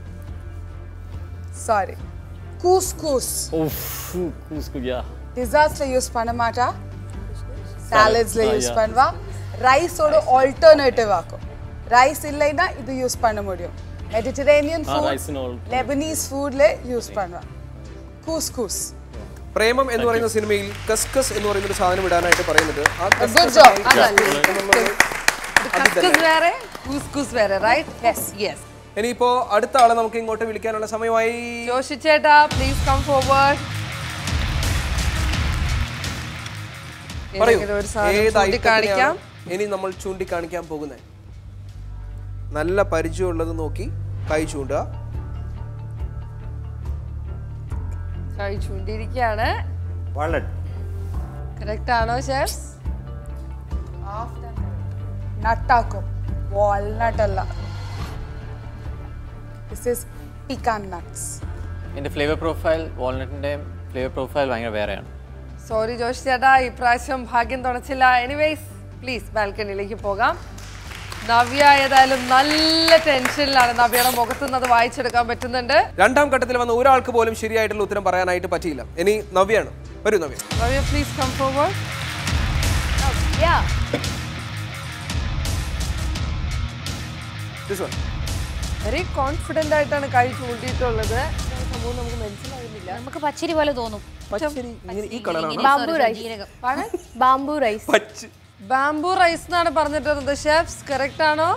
சாரி கூஸ் கூஸ் ഓഫ് കൂസ്കുയാ டிசாஸ்ட்ல யூஸ் பண்ண மாட்டா சாலட்ஸ்ல Ah, யூஸ் yeah. பண்ணுவா ரைஸோட ஆல்டர்னேட்டிவ் ஆக்கும் ரைஸ் இல்லைன்னா இது யூஸ் பண்ண முடியும் மெடிட்டரேனியன் ആ ஃபுட் റൈസിന് ഓൾ லெபனீஸ் ஃபுட்ல யூஸ் பண்ணுவா கூஸ் கூஸ் പ്രേമം എന്ന് പറയുന്ന സിനിമയിൽ കസ്കസ് എന്ന് പറയുന്ന ഒരു സാധനം ഇടാനായിട്ട് പറയുന്നത് ആ Good കസ്കസ് job. കസ്കസ് വേറെ കൂസ്കൂസ് വേറെ റൈറ്റ് യെസ് യെസ് ഇനിയിപ്പോ അടുത്ത ആളെ നമുക്ക് ഇങ്ങോട്ട് വിളിക്കാനുള്ള സമയമായി ജോഷി ചേട്ടാ പ്ലീസ് കം ഫോർവേഡ് പറയൂ ഒരു സാധനം ഏത് ചൂണ്ടിക്കാണിക്കാം ഐറ്റത്തിനെയാണ് ഇനി നമ്മൾ ചൂണ്ടിക്കാണിക്കാൻ പോകുന്നത് നല്ല പരിചയമുള്ളത് നോക്കി കൈ ചൂണ്ടുക കൈ ചൂണ്ടിയിരിക്കുകയാണ് വാളറ്റ് കറക്റ്റ് ആണോ ഷെഫ് നട്ടാക്കും വാൾനട്ട് അല്ല ദിസ് ഇസ് പിക്കാൻ നട്ട്സ് എൻ്റെ ഫ്ലേവർ പ്രൊഫൈൽ വാൾനട്ടിൻ്റെ ഫ്ലേവർ പ്രൊഫൈൽ ഭയങ്കര വേറെയാണ് സോറി ജോഷി ചേട്ടാ ഇപ്രാവശ്യം ഭാഗ്യം തുണച്ചില്ല എനിവേസ് പ്ലീസ് ബാൽക്കണിയിലേക്ക് പോകാം നവ്യ ഏതായാലും നല്ല ടെൻഷനിലാണ് നവ്യയുടെ മുഖത്ത് നിന്ന് അത് വായിച്ചെടുക്കാൻ പറ്റുന്നുണ്ട് രണ്ടാം ഘട്ടത്തിൽ വന്ന ഒരാൾക്ക് പോലും ശരിയായിട്ടുള്ള ഉത്തരം പറയാനായിട്ട് പറ്റിയില്ല ഇനി നവ്യാണ് വരൂ Navya Navya please come forward this one very confident ആയിട്ടാണ് കൈ ചൂണ്ടിയിട്ടുള്ളത് ഇതാണ് സംഭവം നമുക്ക് മനസ്സിലാകുന്നില്ല നമുക്ക് പച്ചരി പോലെ തോന്നും പച്ചരി ഇങ്ങനെ ഈ കളറാണ് ബാംബു റൈസ് ബാംബു റൈസ് പച്ച ബാംബു റൈസ് എന്നാണ് പറഞ്ഞിട്ടുള്ളത് ഷെഫ്സ് കറക്റ്റ് ആണോ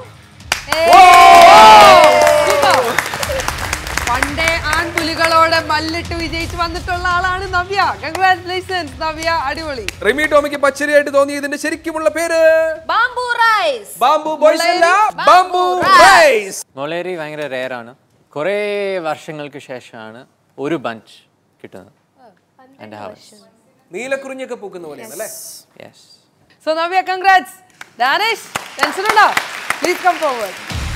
Super. പണ്ടേ ആൺപുലികളോട് മല്ലിട്ട് വിജയിച്ച് വന്നിട്ടുള്ള ആളാണ് നവ്യ കൺഗ്രാറ്റുലേഷൻസ് നവ്യ അടിപൊളി റിമി ടോമിക്ക് പച്ചരിയായിട്ട് തോന്നി ഇതിന്റെ ശരിക്കുമുള്ള പേര് ബാംബു റൈസ് ബാംബു ബോയ്സ് അല്ല ബാംബു റൈസ് മൊളേരി ഭയങ്കര റെയറാണ് കുറേ വർഷങ്ങൾക്ക് ശേഷമാണ് ഒരു ബഞ്ച് കിട്ടുന്നത് എൻ്റെ ഹൗസ് നീലക്കുറിഞ്ഞൊക്കെ പൂക്കുന്ന പോലെയാണ് അല്ലേ yes so Navya congrats Danish tension ഉണ്ടോ പ്ലീസ് കം ഫോർവേഡ്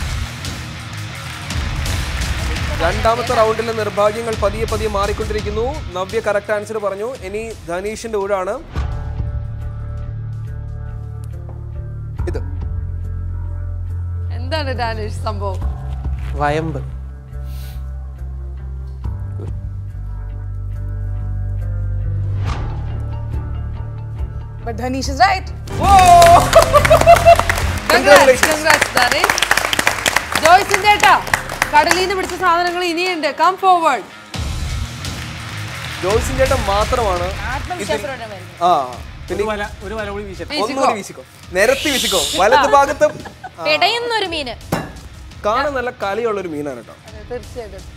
രണ്ടാമത്തെ റൗണ്ടിലെ നിർഭാഗ്യങ്ങൾ പതിയെ പതിയെ മാറിക്കൊണ്ടിരിക്കുന്നു നവ്യ കറക്റ്റ് ആൻസർ പറഞ്ഞു ഇനി ധനീഷിന്റെ ഊഴാണ് ഇത് എന്താണ് ഡാനിഷ് സംഭവം വയമ്പ് but Dhanish is right congrats congrats Danish ജോയ്സിൻ ചേട്ടാ കടലിൽ നിന്ന് പിടിച്ച സാധനങ്ങൾ ഇനിയുണ്ട് കം ഫോർവേഡ് ജോയ്സിൻ ചേട്ടൻ മാത്രമാണ് ഇതിൽ- ആ പിന്നെ ഒരു വല ഒരു വല കൂടി വീശട്ടെ ഒന്നുകൂടി വീശിക്കോ നിരത്തി വീശിക്കോ വലത് ഭാഗത്തും പിടയുന്നൊരു മീന് കാണാൻ നല്ല കലിയുള്ള ഒരു മീനാണ് കേട്ടോ തീർച്ചയായിട്ടും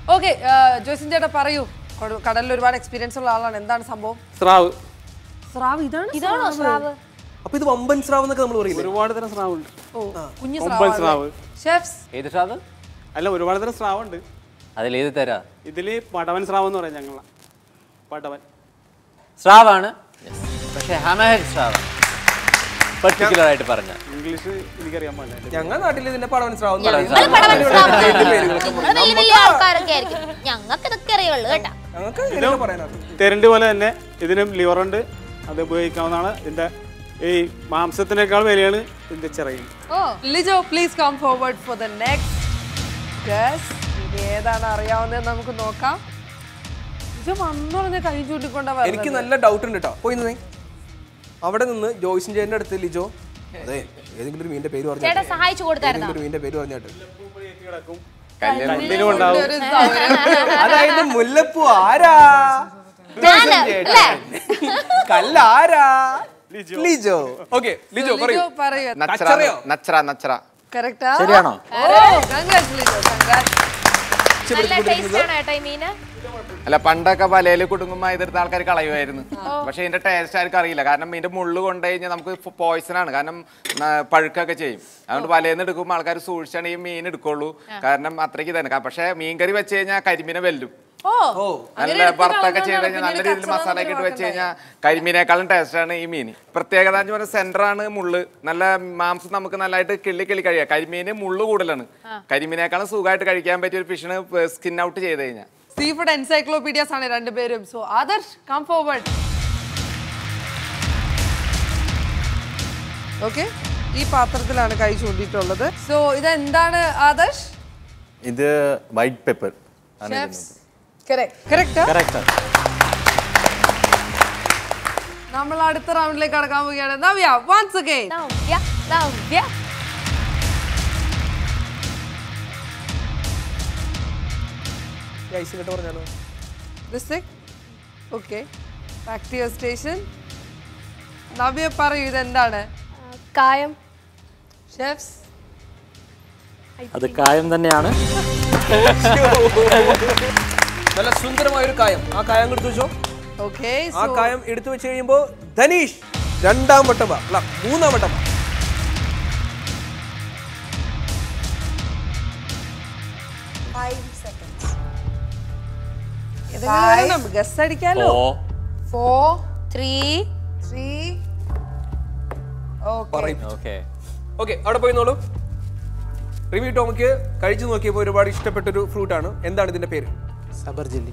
ഓക്കെ ജോസിൻ ചേട്ടാ പറയൂ കൊട- കടലിൽ ഒരുപാട് എക്സ്പീരിയൻസ് ഉള്ള ആളാണ് എന്താണ് സംഭവം സ്രാവ് സ്രാവ് ഇതാണ് ഇതാണോ സ്രാവ് അപ്പൊ ഇത് വമ്പൻ സ്രാവ് എന്നൊക്കെ നമ്മൾ പറയില്ലേ ഒരുപാട് തരം സ്രാവുണ്ട് ഓ കുഞ്ഞു കൊമ്പൻ സ്രാവ് ഷെഫ്സ് ഏത് സ്രാവ് അല്ല ഒരുപാട് തരം സ്രാവുണ്ട് അതിൽ ഏത് തരാ ഇതിൽ പടവൻ സ്രാവ് എന്ന് പറയാം ഞങ്ങളെ പടവൻ സ്രാവാണ് പക്ഷേ ഹാമഹെഡ് സ്രാവാണ് പർട്ടിക്കുലർ ആയിട്ട് പറഞ്ഞ ഇംഗ്ലീഷ് എനിക്കറിയാൻ പാടില്ല ഞങ്ങളുടെ നാട്ടിൽ ഇതിന്റെ പടവൻ സ്രാവ് എന്ന് പറയും. നിങ്ങള് പടവൻ സ്രാവ്. ഇതിന്റെ പേരുകളൊക്കെ പറയും. നിങ്ങള് വലിയ വലിയ ആൾക്കാരൊക്കെ ആയിരിക്കും ഞങ്ങൾക്ക് ഇതൊക്കെ അറിയുള്ളൂ കേട്ടാ ഞങ്ങൾക്ക് ഇങ്ങനെയൊക്കെ പറയാനറിയാം തെരണ്ട് പോലെ തന്നെ ഇതിനും ലിവറുണ്ട് അത് ഉപയോഗിക്കാവുന്നതാണ് ഇതിന്റെ ഈ മാംസത്തിനേക്കാൾ വിലയാണ് ഇതിന്റെ ചിറകിന് ഓ Lijo please come forward for the next guess ഇനി ഏതാണ് അറിയാവുന്നത് നമുക്ക് നോക്കാം ലിജോ വന്നുടനെ കൈ ചൂണ്ടിക്കൊണ്ടാ എനിക്ക് വരുന്നത് നല്ല ഡൗട്ട് ഉണ്ട് കേട്ടോ പോയി നിന്നേ അവിടെ നിന്ന് ജോയ്സിൻ ചേട്ടന്റെ അടുത്ത് ലിജോ അതെ ഏതെങ്കിലും ഒരു മീനിന്റെ പേര് ചേട്ടാ പറഞ്ഞാട്ടെ സഹായിച്ചു കൊടുത്തായിരുന്നോ ഏതെങ്കിലും ഒരു മീനിന്റെ പേര് പറഞ്ഞാട്ട് രണ്ടിനും ഉണ്ടാവും ഒരു സാധനം. അതായത് മുല്ലപ്പൂ ആരാ ഞാന് അല്ലേ കല്ലാരാ ലിജോ ഓക്കെ ലിജോ പറയൂ ലിജോ പറയൂ നച്ചറയോ? നച്ചറ നച്ചറ കറക്റ്റാ ശരിയാണോ കൺഗ്രാറ്റ്സ് ലിജോ കൺഗ്രാറ്റ്സ് നല്ല ടേസ്റ്റ് ആണ് കേട്ടോ ഈ മീന് അല്ല പണ്ടൊക്കെ വലയിൽ കുടുങ്ങുമ്പോൾ ഇതെടുത്ത ആൾക്കാർ കളയുമായിരുന്നു പക്ഷെ ഇതിന്റെ ടേസ്റ്റ് ആർക്കും അറിയില്ല കാരണം ഇതിന്റെ മുള്ളു കൊണ്ടു കഴിഞ്ഞാൽ നമുക്ക് പോയിസൺ ആണ് കാരണം ആ, പഴുക്കൊക്കെ ചെയ്യും അതുകൊണ്ട് വലയിൽ നിന്ന് എടുക്കുമ്പോൾ ആൾക്കാർ സൂക്ഷിച്ചാണ് ഈ മീൻ എടുക്കുള്ളൂ കാരണം അത്രയ്ക്ക് തന്നെ പക്ഷെ മീൻകറി വെച്ച് കഴിഞ്ഞാൽ കരിമീനെ വെല്ലും ഓ നല്ല വറുത്തൊക്കെ ചെയ്ത് കഴിഞ്ഞാൽ നല്ല രീതിയിൽ മസാല ഒക്കെ ഇട്ട് വെച്ച് കഴിഞ്ഞാൽ കരിമീനേക്കാളും ടേസ്റ്റ് ആണ് ഈ മീൻ പ്രത്യേകത എന്ന് പറഞ്ഞാൽ സെന്റർ ആണ് മുള്ള് നല്ല മാംസം നമുക്ക് നല്ലതായിട്ട് കിള്ളി കിള്ളി കഴിയാം കരിമീന് മുള്ള് കൂടുതലാണ് കരിമീനേക്കാളും സുഖമായിട്ട് കഴിക്കാൻ പറ്റിയ ഒരു ഫിഷിന് സ്കിൻ ഔട്ട് ചെയ്ത് കഴിഞ്ഞാൽ സീ ഫുഡ് എൻസൈക്ലോപീഡിയാസ് ആണ് രണ്ടുപേരും so Adarsh come forward okay ഈ പാത്രത്തിലാണ് കൈ ചൂണ്ടിയിട്ടുള്ളത് സോ ഇതെന്താണ് ആദർശ് ഇത് വൈറ്റ് പെപ്പർ കറക്റ്റ് കറക്റ്റ് നമ്മൾ അടുത്ത റൗണ്ടിലേക്ക് കടക്കാൻ പോവുകയാണ് Navya once again Navya Navya eyes ഇങ്ങോട്ട് പറഞ്ഞാലോ this okay back to your station Navya പറയൂ ഇതെന്താണ് കായം ഷെഫ്സ് അത് കായം തന്നെയാണ് നല്ല സുന്ദരമായ ഒരു കായം ആ കായം എടുത്തു വെച്ചോ ഓക്കെ ആ കായം എടുത്തു വെച്ച് കഴിയുമ്പോ ധനീഷ് രണ്ടാം വട്ടം വാ. അല്ല മൂന്നാം വട്ടം വാ. ഫൈവ് സെക്കൻഡ്സ് ഗസ് അടിക്കാലോ ഓ ഫോർ ത്രീ ത്രീ പറയും ഓക്കെ ഓക്കെ അവിടെ പോയി നോളൂ റിവ്യൂ ടോമിക്ക് കഴിച്ചു നോക്കിയപ്പോൾ ഒരുപാട് ഇഷ്ടപ്പെട്ടൊരു ഫ്രൂട്ട് ആണ് എന്താണ് ഇതിന്റെ പേര് സബർ ജില്ലി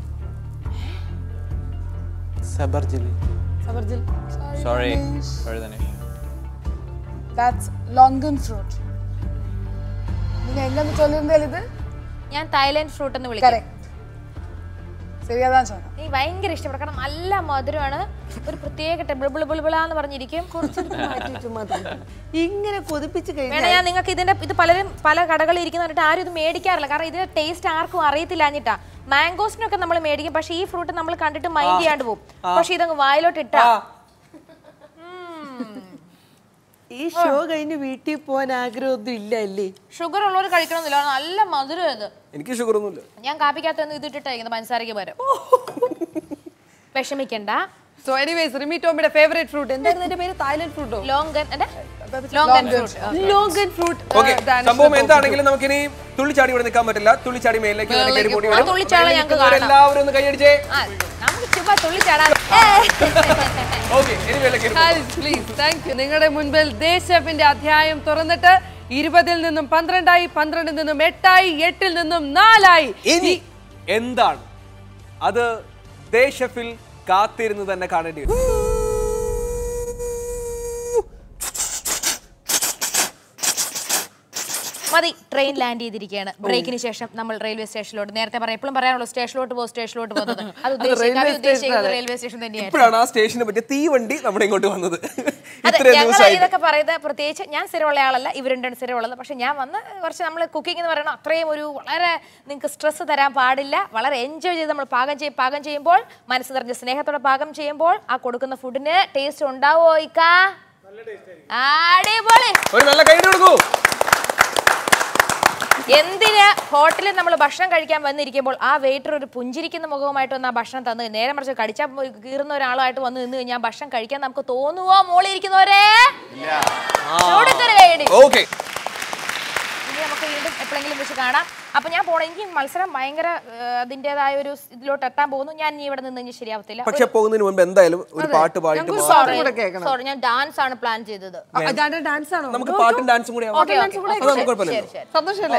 സബർ ജില്ലി സമർജിൽ സോറി സോറി തന്നെ ദാറ്റ്സ് ലോങ്കൻ ഫ്രൂട്ട് நீங்க எங்க இருந்து சொல்லியிருந்தேன் இது ഞാൻ തായ്ലാൻഡ് ഫ്രൂട്ട് എന്ന് വിളിക്കും கரெக்ட் சரியா தான் சொன்னேன் എനിക്ക് ഭയങ്കര ഇഷ്ടപ്പെടും കാരണം നല്ല മധുരമാണ് ഒരു പ്രത്യേക ബിളിബിളിബിളിബിളാന്ന് പറഞ്ഞിരിക്കും ഇങ്ങനെ കൊതിപ്പിച്ച് വേണം കഴിഞ്ഞാൽ ഞാൻ നിങ്ങൾക്ക് ഇതിന്റെ ഇത് പലരും പല കടകളിൽ ഇരിക്കുന്ന കണ്ടിട്ട് ആരും ഇത് മേടിക്കാറില്ല കാരണം ഇതിന്റെ ടേസ്റ്റ് ആർക്കും അറിയത്തില്ലാഞ്ഞിട്ടാ മാംഗോസിനൊക്കെ നമ്മൾ മേടിക്കും പക്ഷെ ഈ ഫ്രൂട്ട് നമ്മൾ കണ്ടിട്ട് മൈൻഡ് ചെയ്യാണ്ട് പോകും പക്ഷെ ഇതങ്ങ് വായിലോട്ട് ഇട്ടാ ഈ ഷോ കഴിഞ്ഞ് വീട്ടിൽ പോകാൻ ആഗ്രഹമൊന്നും ഇല്ല അല്ലേ ഷുഗർ ഉള്ളവർ കഴിക്കണമെന്നില്ല നല്ല മധുരം ഇത് എനിക്ക് ഷുഗർ ഒന്നുമില്ല ഞാൻ കാപ്പിക്കകത്തൊന്നും ഇത് ഇട്ടിട്ടായിരിക്കുന്നത് പഞ്ചസാരയ്ക്ക് പകരം വിഷമിക്കണ്ട സോ എനിവേസ് റിമി ടോമിയുടെ ഫേവറേറ്റ് ഫ്രൂട്ട് എന്തായിരുന്നു എന്റെ പേര് തായ്ലൻഡ് ഫ്രൂട്ടോ ലോങ്കൻ അല്ലെ longan fruit longan fruit okay സംഭവം എന്താണെങ്കിലും നമുക്കിനി തുള്ളിച്ചാടി ഇവിടെ നിൽക്കാൻ പറ്റില്ല തുള്ളിച്ചാടി മേലേക്ക് തന്നെ കയറി പോടി ആ വരും. തുള്ളിച്ചാടി മേളിൽ ഞങ്ങൾക്ക് നിൽക്കുന്നവർ കാണാം. എല്ലാവരും ഒന്ന് കൈയടിച്ചേ ആ നമുക്ക് ചുമ്മാ തുള്ളിച്ചാടാൻ ഓക്കെ ഇനി മേലേക്ക് കയറി പോ. പ്ലീസ് താങ്ക് യു നിങ്ങളുടെ മുൻപിൽ ദേശഫിന്റെ അധ്യായം തുറന്നിട്ട് ഇരുപതിൽ നിന്നും പന്ത്രണ്ടായി പന്ത്രണ്ടിൽ നിന്നും എട്ടായി എട്ടിൽ നിന്നും നാലായി ഇനി എന്താണ് അത് ദേശഫിൽ കാത്തിരുന്ന് തന്നെ കാണേണ്ടി വരും മതി ട്രെയിൻ ലാൻഡ് ചെയ്തിരിക്കുകയാണ് ബ്രേക്കിന് ശേഷം നമ്മൾ റെയിൽവേ സ്റ്റേഷനിലോട്ട് നേരത്തെ പറയാം എപ്പോഴും പറയാനുള്ളൂ സ്റ്റേഷനിലോട്ട് പോകും സ്റ്റേഷനിലോട്ട് പോകുന്നത് അത് ഉദ്ദേശിക്കുന്നത് അവർ ഉദ്ദേശിക്കുന്നത് റെയിൽവേ സ്റ്റേഷൻ തന്നെയായിരുന്നു ഇപ്പോഴാണ് ആ സ്റ്റേഷനെ പറ്റിയ തീവണ്ടി നമ്മുടെ ഇങ്ങോട്ട് വന്നത് അതെ ഇത്രയും ഞങ്ങൾ ദിവസമായിട്ട് ഇതൊക്കെ പറയുന്നത് പ്രത്യേകിച്ച് ഞാൻ സ്ഥിരമുള്ള ആളല്ല ഇവർ രണ്ടും സ്ഥിരമുള്ളത് പക്ഷെ ഞാൻ വന്ന് കുറച്ച് നമ്മൾ കുക്കിംഗ് എന്ന് പറയുന്നത് അത്രയും ഒരു വളരെ നിങ്ങൾക്ക് സ്ട്രെസ് തരാൻ പാടില്ല വളരെ എൻജോയ് ചെയ്ത് നമ്മൾ പാകം ചെയ്യും പാകം ചെയ്യുമ്പോൾ മനസ്സ് നിറഞ്ഞ സ്നേഹത്തോടെ പാകം ചെയ്യുമ്പോൾ ആ കൊടുക്കുന്ന ഫുഡിന് ടേസ്റ്റ് ഉണ്ടാവോ ഇക്കാ അടിപൊളി ഒരു നല്ല കൈ കൊടുക്കൂ എന്തിന് ഹോട്ടലിൽ നമ്മൾ ഭക്ഷണം കഴിക്കാൻ വന്നിരിക്കുമ്പോൾ ആ വെയിറ്റർ ഒരു പുഞ്ചിരിക്കുന്ന മുഖവുമായിട്ട് വന്ന് ആ ഭക്ഷണം തന്ന് നേരെ മറിച്ച് കടിച്ചാൽ കീറുന്ന ഒരാളുമായിട്ട് വന്ന് നിന്ന് കഴിഞ്ഞാൽ ഭക്ഷണം കഴിക്കാൻ നമുക്ക് തോന്നുവോ മോളിൽ ഇരിക്കുന്നവരെ ചൂടത്തൊരു കൈയടി. ഓക്കെ ഇനി നമുക്ക് വീണ്ടും എപ്പോഴെങ്കിലും വെച്ച് കാണാം അപ്പൊ ഞാൻ പോണ എനിക്ക് മത്സരം ഭയങ്കര ഏഹ്, അതിന്റേതായ ഒരു ഇതിലോട്ട് എത്താൻ പോകുന്നു ഞാൻ ഇനി ഇവിടെ നിന്ന് കഴിഞ്ഞാൽ ശരിയാവത്തില്ല പക്ഷെ പോകുന്നതിന് മുമ്പ് എന്തായാലും ഒരു പാട്ട് പാടിയിട്ട് ഞങ്ങൾക്ക് മാ- song കൂടെ കേൾക്കണം സോറി ഞാൻ ഡാൻസ് ആണ് പ്ലാൻ ചെയ്തത് അതാണ്ട് ഡാൻസ് ആണോ നമുക്ക് പാട്ടും ഡാൻസും കൂടി ആവാം. ഓക്കെ ഓക്കെ അത് നമുക്ക് കുഴപ്പമില്ല സന്തോഷല്ലേ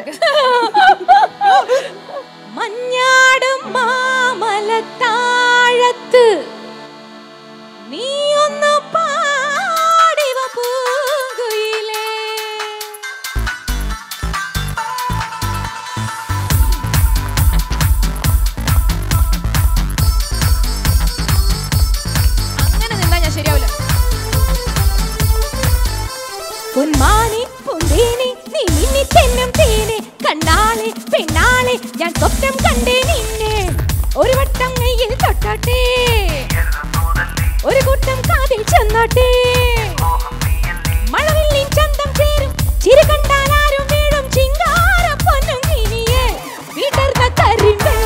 മഞ്ഞാടും മാമലത്താഴത്ത് നീ ഒന്ന് പാടിവ പൂങ്കുയിലേ അങ്ങനെ നിന്നാ ഞാൻ ശരിയാവില്ല പൊന്മാനെ പൊന്തേനെ നീ മിന്നി തെന്നും തേനെ കണ്ണാളെ പെണ്ണാളെ ഞാൻ സ്വപ്നം കണ്ടേ നിന്നെ ഒരു വട്ടം കയ്യിൽ തൊട്ടാട്ടെ ഒരു കൂട്ടം കാതിൽ ചെന്നാട്ടെ മഴവില്ലിൻ ചന്തം ചേരും ചിരി കണ്ടാൽ ആരും വീഴും ചിങ്കാര പൊന്നും ഇനിയെ വിടർന്ന കരിമ്പേ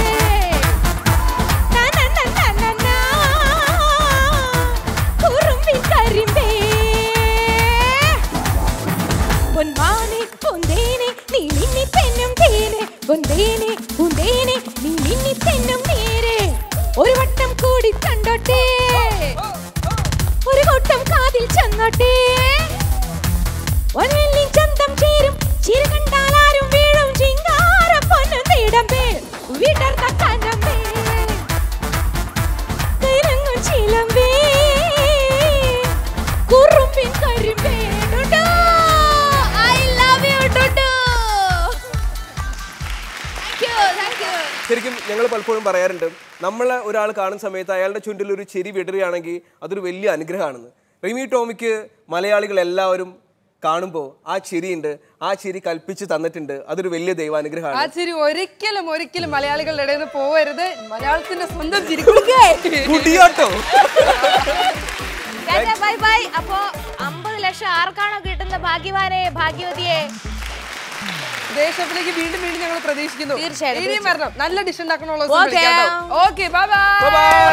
നനനനനനാ, കുറുമ്പിൻ കരിമ്പേ പൊന്മാനെ പൊന്തേനെ നീ മിന്നി തെന്നും തേനെ പൊന്തേനെ പൊന്തേനെ നീ മിന്നി തെന്നും നേരെ ഒരു വട്ടം കൂടി കണ്ടോട്ടെ ഒരു കൂട്ടം കാതിൽ ചെന്നോട്ടെ ഒന്നിൽ ചന്തം ചേരും ചിരി കണ്ടാൽ ആരും വീഴും ചിങ്കാര പൊന്നു നീടമ്പേ വിടർന്ന കനമ്പേ കൈരങ്ങും ചിലമ്പേ കുറുമ്പിൻ കരിമ്പേ ഡുഡു ഐ ലവ് യു ഡുഡു താങ്ക് യു താങ്ക് യു ശരിക്കും ഞങ്ങൾ പലപ്പോഴും പറയാറുണ്ട് നമ്മൾ ഒരാൾ കാണുന്ന സമയത്ത് അയാളുടെ ചുണ്ടിൽ ഒരു ചിരി വിടരുകയാണെങ്കിൽ അതൊരു വലിയ അനുഗ്രഹമാണെന്ന് റിമി ടോമിക്ക് മലയാളികൾ എല്ലാവരും കാണുമ്പോൾ ആ ചിരിയുണ്ട് ആ ചിരി കൽപ്പിച്ച് തന്നിട്ടുണ്ട് അതൊരു വലിയ ആ ദൈവാനുഗ്രഹമാണ് ചിരി ഒരിക്കലും ഒരിക്കലും മലയാളികളുടെ ഇടയിൽ നിന്ന് പോവരുത് മലയാളത്തിന്റെ സ്വന്തം ചിരി കൊടുക്കേ കുട്ടിയാട്ടോ ബൈ ബൈ അപ്പോ അമ്പത് ലക്ഷം ആർക്കാണോ കിട്ടുന്ന ഭാഗ്യവാനെ ഭാഗ്യവതിയെ ദേശത്തിലേക്ക് വീണ്ടും വീണ്ടും ഞങ്ങൾ പ്രതീക്ഷിക്കുന്നു തീർച്ചയായും, ഇനിയും വരണം നല്ല ഡിഷ് ഉണ്ടാക്കണുള്ള Okay. ഓക്കെ ബൈ ബൈ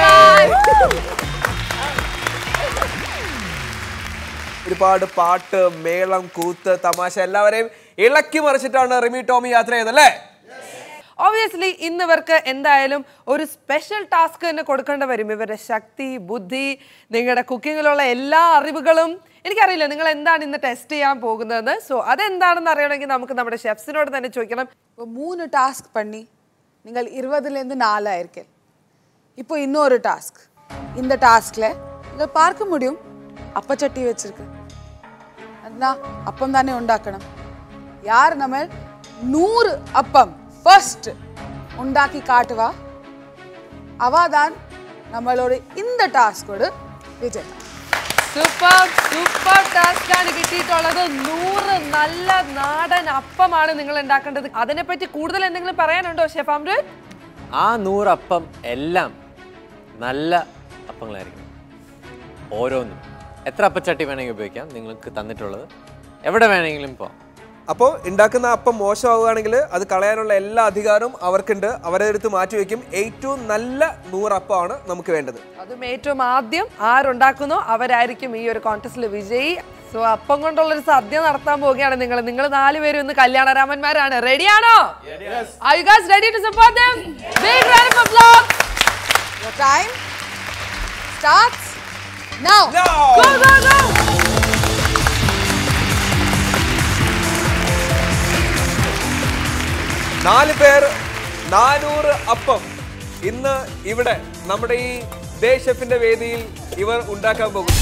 ഒരുപാട് പാട്ട് മേളം കൂത്ത് തമാശ എല്ലാവരെയും ഇളക്കി മറിച്ചിട്ടാണ് റിമി ടോമി യാത്ര ചെയ്തല്ലേ ഒബിയസ്ലി ഇന്ന് ഇവർക്ക് എന്തായാലും ഒരു സ്പെഷ്യൽ ടാസ്ക് തന്നെ കൊടുക്കേണ്ടി വരും ഇവരുടെ ശക്തി ബുദ്ധി നിങ്ങളുടെ കുക്കിങ്ങിലുള്ള എല്ലാ അറിവുകളും എനിക്കറിയില്ല നിങ്ങൾ എന്താണ് ഇന്ന് ടെസ്റ്റ് ചെയ്യാൻ പോകുന്നതെന്ന് സോ അതെന്താണെന്ന് അറിയണമെങ്കിൽ നമുക്ക് നമ്മുടെ ഷെഫ്സിനോട് തന്നെ ചോദിക്കണം இப்போ மூணு டாஸ்க் பண்ணி நீங்கள் இருபதுலேருந்து நாலு ஆயிருக்கேன் இப்போ இன்னொரு டாஸ்க் இந்த டாஸ்கில் நீங்கள் பார்க்க முடியும் அப்பச்சட்டி வச்சிருக்கு அதுனா அப்பம் தானே உண்டாக்கணும் யார் நம்ம நூறு அப்பம் ஃபர்ஸ்ட் உண்டாக்கி காட்டுவா அவாதான் நம்மளோட இந்த டாஸ்கோட விஜய் സൂപ്പർ സൂപ്പർ ടാസ്ക് ആണ് കിട്ടിയിട്ടുള്ളത് നൂറ് നല്ല നാടൻ അപ്പമാണ് നിങ്ങൾ ഉണ്ടാക്കേണ്ടത് അതിനെപ്പറ്റി കൂടുതൽ എന്തെങ്കിലും പറയാനുണ്ടോ ഷെഫ് അമൃത് ആ നൂറപ്പം എല്ലാം നല്ല അപ്പങ്ങളായിരിക്കും ഓരോന്നും എത്ര അപ്പച്ചട്ടി വേണമെങ്കിൽ ഉപയോഗിക്കാം നിങ്ങൾക്ക് തന്നിട്ടുള്ളത് എവിടെ വേണമെങ്കിലും പോവാം അപ്പോൾ ഉണ്ടാക്കുന്ന അപ്പം മോശമാവുകയാണെങ്കിൽ അത് കളയാനുള്ള എല്ലാ അധികാരവും അവർക്കുണ്ട് അവരെ അടുത്ത് മാറ്റി വയ്ക്കും ഏറ്റവും നല്ല നൂറപ്പമാണ് നമുക്ക് വേണ്ടത് അതും ഏറ്റവും ആദ്യം ആരുണ്ടാക്കുന്നോ അവരായിരിക്കും ഈ ഒരു കോൺടെസ്റ്റിൽ വിജയി സോ അപ്പം കൊണ്ടുള്ള ഒരു സദ്യ നടത്താൻ പോവുകയാണ് നിങ്ങൾ നിങ്ങൾ നാലുപേരും ഇന്ന് കല്യാണരാമന്മാരാണ് റെഡിയാണോ Are you guys ready to support them? Big round of applause. Your time starts now. Go, go, go. നാല് പേർ നാനൂറ് അപ്പം ഇന്ന് ഇവിടെ നമ്മുടെ ഈ ദേശഫിന്റെ വേദിയിൽ ഇവർ ഉണ്ടാക്കാൻ പോകും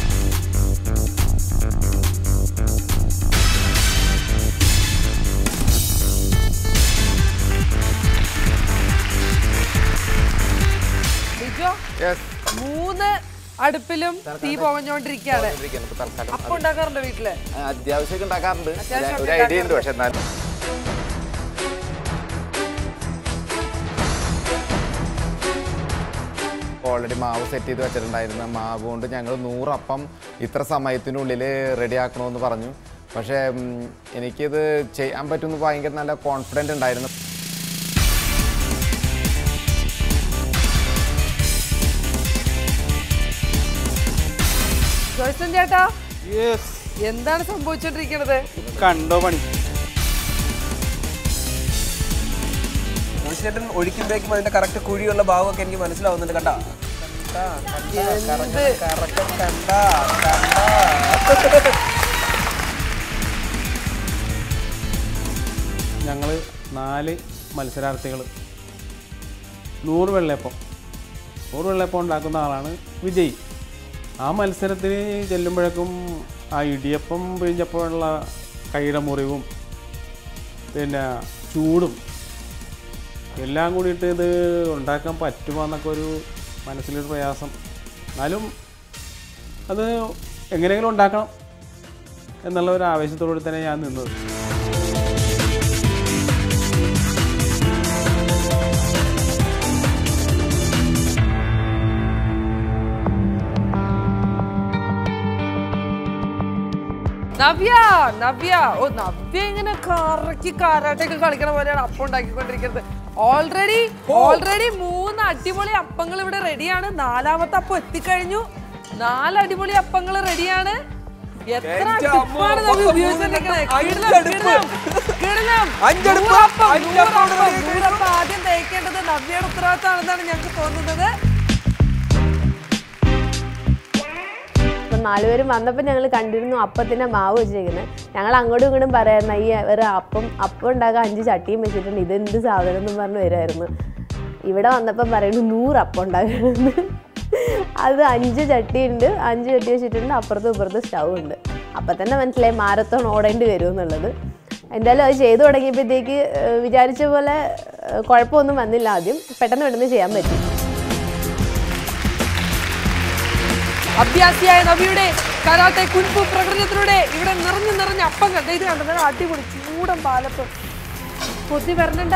ബിജോ മൂന്ന് അടുപ്പിലും തീ പോകഞ്ഞോണ്ടിരിക്കുകയാണ് അപ്പം ഉണ്ടാക്കാറുണ്ട് വീട്ടില് അത്യാവശ്യമൊക്കെ ഉണ്ടാക്കാറുണ്ട് അത്യാവശ്യം ഒരു ഐഡിയ ഉണ്ട് പക്ഷെ എന്നാലും ഓൾറെഡി മാവ് സെറ്റ് ചെയ്ത് വെച്ചിട്ടുണ്ടായിരുന്ന മാവ് കൊണ്ട് ഞങ്ങൾ നൂറപ്പം ഇത്ര സമയത്തിനുള്ളിൽ റെഡി ആക്കണമെന്ന് പറഞ്ഞു പക്ഷേ ഉം, എനിക്കിത് ചെയ്യാൻ പറ്റുമെന്ന് ഭയങ്കര നല്ല കോൺഫിഡൻ്റ് ഉണ്ടായിരുന്നു ജോയ്സൺ ചേട്ടാ യെസ് എന്താണ് സംഭവിച്ചോണ്ടിരിക്കുന്നത് കണ്ടോ പണി ചേട്ടൻ ഒഴിക്കുമ്പോഴേക്കും അതിന്റെ കറക്റ്റ് കുഴിയുള്ള ഭാഗമൊക്കെ എനിക്ക് മനസ്സിലാവുന്നുണ്ട് കണ്ടാ എന്ത് ഞങ്ങൾ നാല് മത്സരാർത്ഥികൾ നൂറ് വെള്ളയപ്പം നൂറ് വെള്ളയപ്പം ഉണ്ടാക്കുന്ന ആളാണ് വിജയ് ആ മത്സരത്തിന് ചെല്ലുമ്പോഴേക്കും ആ ഇടിയപ്പം പിഴിഞ്ഞപ്പോഴുള്ള കൈയുടെ മുറിവും പിന്നെ ചൂടും എല്ലാം കൂടിയിട്ട് ഇത് ഉണ്ടാക്കാൻ പറ്റുമോ എന്നൊക്കെ ഒരു മനസ്സിലൊരു പ്രയാസം എന്നാലും അത് എങ്ങനെയെങ്കിലും ഉണ്ടാക്കണം എന്നുള്ള ഒരു ആവേശത്തോടുകൂടി തന്നെ ഞാൻ നിന്നത് നവ്യ നവ്യ ഓ നവ്യ ഇങ്ങനെ കറക്കി കാരാട്ടൊക്കെ കളിക്കണ പോലെയാണ് അപ്പം ഉണ്ടാക്കിക്കൊണ്ടിരിക്കുന്നത് ഓൾറെഡി ഓൾറെഡി മൂന്ന് അടിപൊളി അപ്പങ്ങൾ ഇവിടെ റെഡിയാണ് നാലാമത്തെ അപ്പം എത്തിക്കഴിഞ്ഞു നാല് അടിപൊളി അപ്പങ്ങൾ റെഡിയാണ് എത്ര എന്റെ അമ്മോ, അടുപ്പാണ് നവ്യ മൊത്തം ഉപയോഗിച്ചിരിക്കണേ അഞ്ചടുപ്പ്. അഞ്ചടുപ്പ്, അഞ്ചപ്പം ready ആയി നൂറപ്പം ആദ്യം തേക്കേണ്ടത് നവ്യയുടെ ഉത്തരവാദിത്തമാണെന്നാണ് ഞങ്ങൾക്ക് തോന്നുന്നത് അപ്പം നാലുപേരും വന്നപ്പോൾ ഞങ്ങൾ കണ്ടിരുന്നു അപ്പത്തിൻ്റെ മാവ് വെച്ചേക്കുന്നത് ഞങ്ങൾ അങ്ങോട്ടും ഇങ്ങോട്ടും പറയായിരുന്നു ഈ ഒരു അപ്പം അപ്പം ഉണ്ടാക്കാൻ അഞ്ച് ചട്ടിയും വെച്ചിട്ടുണ്ട് ഇതെന്ത് സാധനം എന്നും പറഞ്ഞ് വരുമായിരുന്നു ഇവിടെ വന്നപ്പം പറയുന്നു നൂറ് അപ്പം ഉണ്ടാക്കണമെന്ന് അത് അഞ്ച് ചട്ടിയുണ്ട് അഞ്ച് ചട്ടി വെച്ചിട്ടുണ്ട് അപ്പുറത്തും ഇപ്പുറത്തും സ്റ്റൗ ഉണ്ട് അപ്പം തന്നെ മനസ്സിലായി മാരത്തോൺ ഓടേണ്ടി വരും എന്നുള്ളത് എന്തായാലും അത് ചെയ്തു തുടങ്ങിയപ്പോഴത്തേക്ക് ഏഹ്, വിചാരിച്ച പോലെ ഏഹ്, കുഴപ്പമൊന്നും വന്നില്ല ആദ്യം പെട്ടെന്ന് പെട്ടെന്ന് ചെയ്യാൻ പറ്റി അഭ്യാസിയായ നബിയുടെ കരാട്ടെ കുൻപു പ്രകടനത്തിലൂടെ ഇവിടെ നിറഞ്ഞു നിറഞ്ഞ അപ്പങ്ങൾ ദേ ഇത് കണ്ടത് അടിപൊളി ചൂടൻ പാലപ്പം കൊതി വരണണ്ട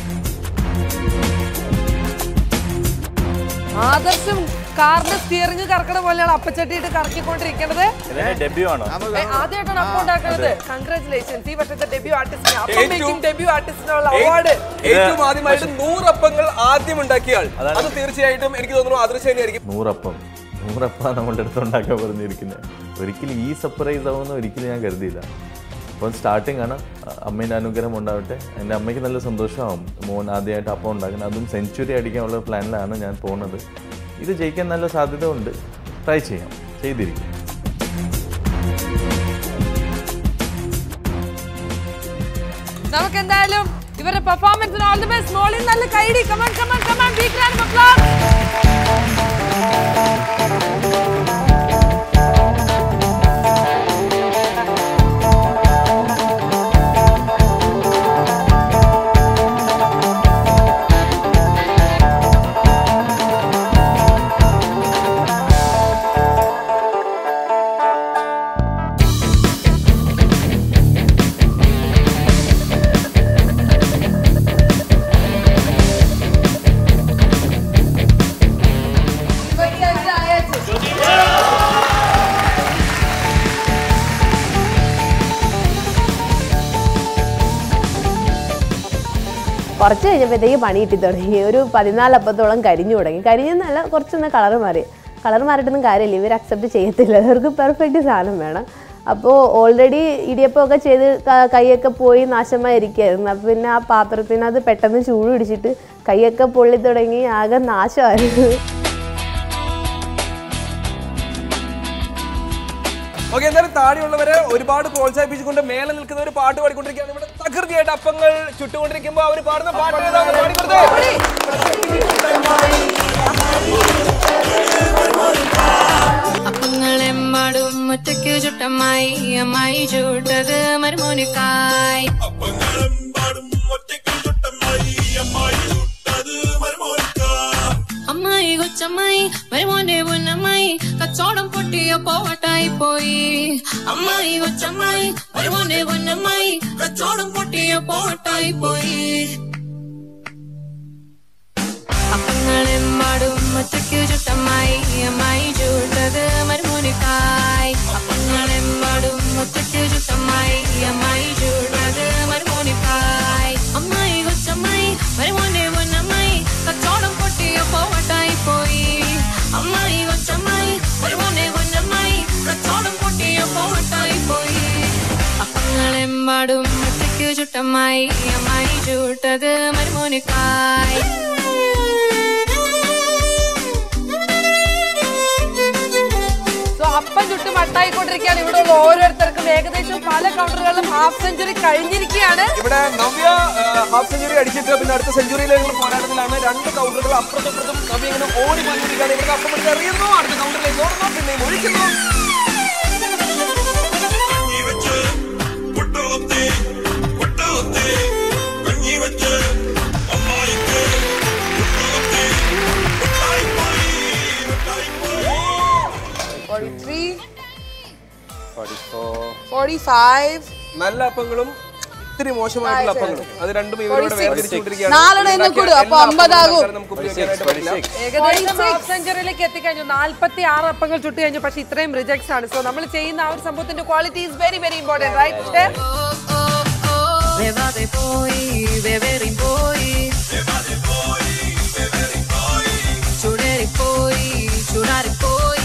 ആദർശം കാറിന്റെ സ്റ്റിയറിംഗ് കറക്കണ പോലെയാണ് അപ്പച്ചട്ടിയിട്ട് കറക്കിക്കൊണ്ടിരിക്കുന്നത് ഡെബ്യൂ ആണോ ഏ, ആദ്യമായിട്ടാണ് അപ്പം ഉണ്ടാക്കുന്നത് കൺഗ്രാറ്റുലേഷൻസ് ഈ വർഷത്തെ ഡെബ്യൂ ആർട്ടിസ്റ്റിന് അപ്പം ഏറ്റവും- മേക്കിംഗ് ഡെബ്യൂ ആർട്ടിസ്റ്റിനുള്ള അവാർഡ് ഏറ്റവും ആദ്യമായിട്ട് നൂറപ്പങ്ങൾ ആദ്യം ഉണ്ടാക്കിയ ആൾ അത് തീർച്ചയായിട്ടും എനിക്ക് തോന്നുന്നു അദൃശ്യം തന്നെയായിരിക്കും നൂറപ്പം നൂറപ്പം നമ്മളുടെ അടുത്ത് ഉണ്ടാക്കാൻ പറഞ്ഞിരിക്കുന്നത് ഒരിക്കലും ഈ സർപ്രൈസ് ആവുമെന്ന് ഒരിക്കലും ഞാൻ കരുതിയില്ല അപ്പം സ്റ്റാർട്ടിംഗ് ആണ് അമ്മേൻ്റെ അനുഗ്രഹം ഉണ്ടാവട്ടെ എൻ്റെ അമ്മയ്ക്ക് നല്ല സന്തോഷമാവും മോൻ ആദ്യമായിട്ട് അപ്പം ഉണ്ടാക്കുന്നത് അതും സെഞ്ചുറി അടിക്കാനുള്ള പ്ലാനിലാണ് ഞാൻ പോകുന്നത് ഇത് ജയിക്കാൻ നല്ല സാധ്യത ഉണ്ട് ട്രൈ ചെയ്യാം ചെയ്തിരിക്കും നമുക്ക് എന്തായാലും ഇവരുടെ പെർഫോമൻസിന് ഓൾ ദി ബെസ്റ്റ് മോളിൽ നല്ല കൈഡി come on come on come on big round of applause കുറച്ച് കഴിഞ്ഞപ്പോഴത്തേക്ക് പണി കിട്ടി തുടങ്ങി ഒരു പതിനാല് അപ്പത്തോളം കരിഞ്ഞു തുടങ്ങി കരിഞ്ഞെന്നല്ല കുറച്ചൊന്ന് കളർ മാറി കളർ മാറിയിട്ടൊന്നും കാര്യമില്ല ഇവർ അക്സെപ്റ്റ് ചെയ്യത്തില്ല അവർക്ക് പെർഫെക്റ്റ് സാധനം വേണം അപ്പോൾ ഓൾറെഡി ഇടിയപ്പമൊക്കെ ചെയ്ത് ക- കൈയൊക്കെ പോയി നാശമായിരിക്കുമായിരുന്നു അപ്പോൾ പിന്നെ ആ പാത്രത്തിനകത്ത് പെട്ടെന്ന് ചൂട് പിടിച്ചിട്ട് കൈയൊക്കെ പൊള്ളി തുടങ്ങി ആകെ നാശമായിരുന്നു ഓക്കെ എന്തായാലും താഴെയുള്ളവരെ ഒരുപാട് പ്രോത്സാഹിപ്പിച്ചുകൊണ്ട് മേലെ നിൽക്കുന്ന ഒരു പാട്ട് പാടിക്കൊണ്ടിരിക്കുകയാണ് ഇവിടെ തകൃതിയായിട്ട് അപ്പങ്ങൾ ചുട്ടുകൊണ്ടിരിക്കുമ്പോൾ അവർ പാടുന്ന പാട്ട് ഏതാണ് പാടിക്കൊടുത്തേ അപ്പങ്ങളെമ്പാടും ഒറ്റയ്ക്ക് ചുട്ടമ്മായി അമ്മായി ചൂട്ടത് മരുമോനിക്കായി അമ്മായി കൊച്ചമ്മായി മരുമോന്റെ പൊന്നമ്മായി കച്ചോടം പൊട്ടിയ പോവട്ടായി പോയി അമ്മായി കൊച്ചമ്മായി മരുമോന്റെ പൊന്നമ്മായി കച്ചോടം പൊട്ടിയ പോവട്ടായി പോയി അപ്പങ്ങളെമ്പാടും ഒറ്റയ്ക്ക് ചുട്ടമ്മായി അമ്മായി ചൂട്ടത് മരുമോനിക്കായി അപ്പങ്ങളെമ്പാടും ഒറ്റയ്ക്ക് ചുട്ടമ്മായി ചുട്ടമ്മായി അമ്മായി ചൂട്ടത് മരുമോനിക്കായി സോ അപ്പം ചുട്ട് മട്ടായിക്കൊണ്ടിരിക്കുകയാണ് ഇവിടെ ഉള്ള ഓരോരുത്തർക്കും ഏകദേശം പല കൗണ്ടറുകളിലും ഹാഫ് സെഞ്ചുറി കഴിഞ്ഞിരിക്കുകയാണ് ഇവിടെ നവ്യ ഹാഫ് സെഞ്ചുറി അടിച്ചിട്ട് പിന്നെ അടുത്ത സെഞ്ചുറിയിലേക്കുള്ള പോരാട്ടത്തിലാണ് രണ്ട് കൗണ്ടറുകൾ അപ്പുറത്തും ഇപ്പുറത്തും നവ്യ ഇങ്ങനെ ഓടി വന്നിരിക്കുകയാണ് ഇവിടെ അപ്പം പിടിച്ച് എറിയുന്നു അടുത്ത കൗണ്ടറിലേക്ക് ഓടുന്നു പിന്നെയും ഒഴിക്കുന്നു ഫോർട്ടി ഫോർട്ടി ഫൈവ് നല്ല അപ്പങ്ങളും ഇത്തിരി മോശമായിട്ടുള്ള അപ്പങ്ങളും അത് രണ്ടും ഇവരോട് വേർതിരിച്ചുകൊണ്ടിരിക്കുകയാണ് നാലെണ്ണം ഇന്ന് കൂടും. അപ്പൊ അമ്പതാകും. നമുക്ക് ഉപയോഗിക്കാനായിട്ട് പറ്റില്ല ഏകദേശം ഹാഫ് സെഞ്ചുറിയിലേക്ക് എത്തിക്കഴിഞ്ഞു നാല്പത്തി ആറ് അപ്പങ്ങൾ ചുട്ട് കഴിഞ്ഞു പക്ഷെ ഇത്രയും റിജക്ട്സ് ആണ് സോ നമ്മൾ ചെയ്യുന്ന ആ ഒരു സംഭവത്തിന്റെ quality is very very important right ബേബാതെ പോയി ബേബേറി പോയി ചുടേറി പോയി ചുടാറി പോയി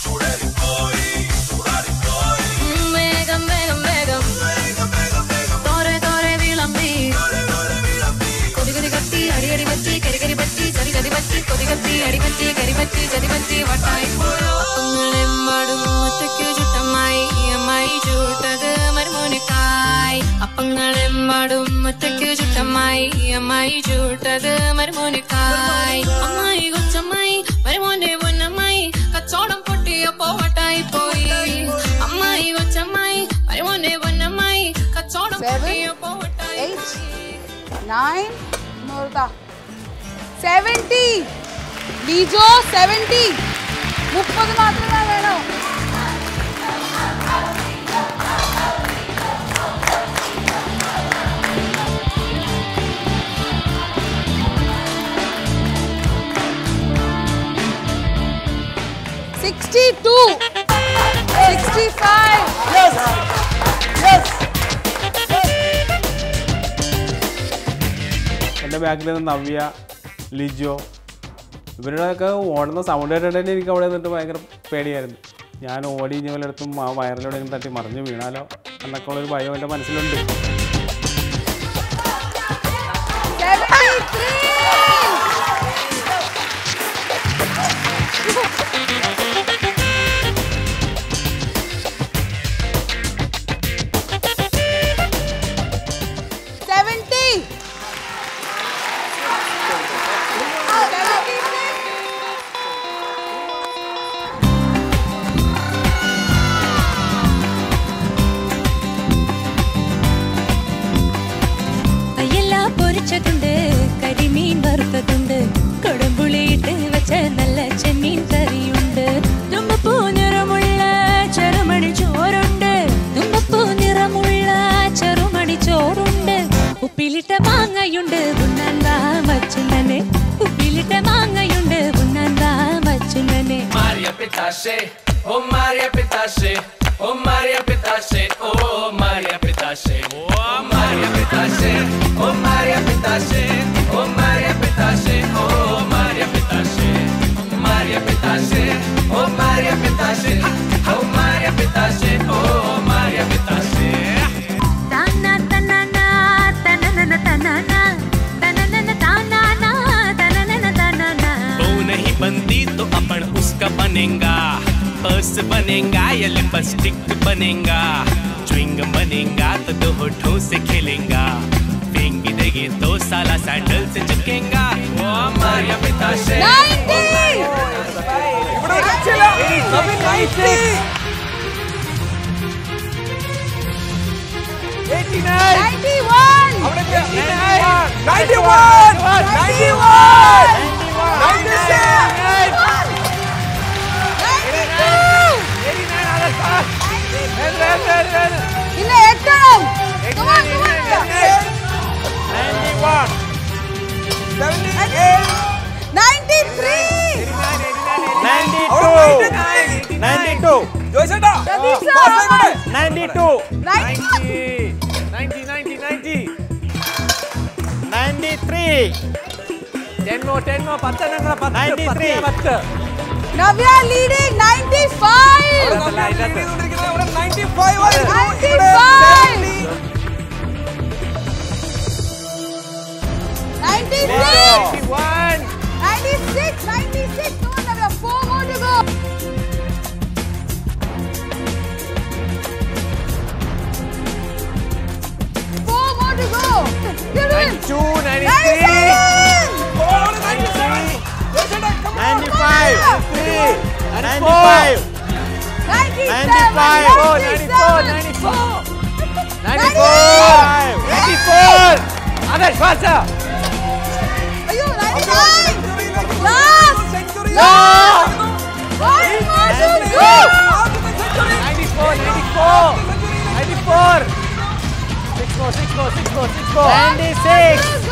വേഗം വേഗം വേഗം തോരെ തോരെ വിളമ്പി കൊതി കൊതി കത്തി അടി അടി പറ്റി കരി കരി പറ്റി ചതി ചതി പറ്റി കൊതി കത്തി അടി പറ്റി കരി പറ്റി ചതി പറ്റി വട്ടായി അപ്പങ്ങളെമ്പാടും ഒറ്റയ്ക്ക് ചുട്ടമ്മായി അമ്മായി ചൂട്ടത് മരുമോനിക്കായി അപ്പങ്ങളെമ്പാടും ഒറ്റയ്ക്ക് ചുട്ടമ്മായി അമ്മായി ചൂട്ടത് മരുമോനിക്കായി അമ്മായി കൊച്ചമ്മായി മരുമോന്റെ പൊന്നമ്മായി കച്ചോടം പൊട്ടിയപ്പോ വട്ടായി പോയി അമ്മായി കൊച്ചമ്മായി മരുമോന്റെ പൊന്നമ്മായി കച്ചോടം പൊട്ടിയപ്പോ വട്ടായി നയൻ നോർത്ത സെവൻറ്റി ലിജോ സെവൻറ്റി മുപ്പത് മാത്രമേ വേണോ സിക്സ്റ്റി ടു സിക്സ്റ്റി ഫൈവ് എൻ്റെ ബാക്കിൽ നിന്ന് നവ്യ ലിജോ ഇവരുടെയൊക്കെ ഓടുന്ന സൗണ്ട് കേട്ടിട്ട് എനിക്ക് അവിടെ നിന്നിട്ട് ഭയങ്കര പേടിയായിരുന്നു ഞാൻ ഓടി ഇനി വല്ലയിടത്തും ആ വയറിലൂടെ തട്ടി മറിഞ്ഞു വീണാലോ എന്നൊക്കെ ഉള്ളൊരു ഭയം എൻ്റെ മനസ്സിലുണ്ട് സെവൻറ്റി കയ്യെല്ലാം പൊരിച്ചതുണ്ട് കരിമീൻ വറുത്തതുണ്ട് കൊടമ്പുളിയിട്ട് വെച്ച നല്ല ചെമ്മീൻ കറിയുണ്ട് തുമ്പപ്പൂ നിറമുള്ള ചെറുമണി ചോറുണ്ട് തുമ്പപ്പൂ നിറമുള്ള ചെറുമണി ചോറുണ്ട് ഉപ്പിലിട്ട മാങ്ങയുണ്ട് ഉണ്ണാൻ വാ വച്ചുണ്ണനെ ഉപ്പിലിട്ട മാങ്ങയുണ്ട് ഉണ്ണാൻ വാ വച്ചുണ്ണനെ Maria Petache, oh Maria Petache, oh Maria Petache, oh Maria Petache, oh Maria Petache, oh Maria Petache, oh Maria Petache, oh Maria Petache, Maria Petache, oh Maria Petache, oh Maria Petache, oh Maria Petache. Tana tanana, tanana tanana, tanana tanana, tanana tanana. वो नहीं बनती तो अपन उसका बनेगा purse बनेगा या lipstick बनेगा chewing बनेगा तो दो होठों से खेलेगा फेंक देगी तो साला सैंडल से चिपकेगा ओ मारिया पिता से ഇവിടെ ഒരു രക്ഷയില്ല. നവ്യ 90. 91 അവിടെ എത്തിയ 91 91 96 ഇല്ല എട്ടണം Come on, come on. 93 ജോയ്സേട്ടാ പ്രദീപ് sir, പാസ് ആയിക്കോട്ടെ. 91 നവ്യ ലീഡിംഗ് 95 അവിടെ നവ്യ lead ചെയ്തുകൊണ്ടിരിക്കുന്നത്. അവിടെ 95 ആയിരുന്നു. ഇവിടെ 95. 70. 96! 96! 96! Come on, Navya, four more to go! Four more to go! You're in! 92, 93, 95, 95, 95, 94, 94, Adesh, faster! Ayyo, 99! Last! Last! One more to 94, go! 94, 94, 94. Six more, six more, six more, six more. 96.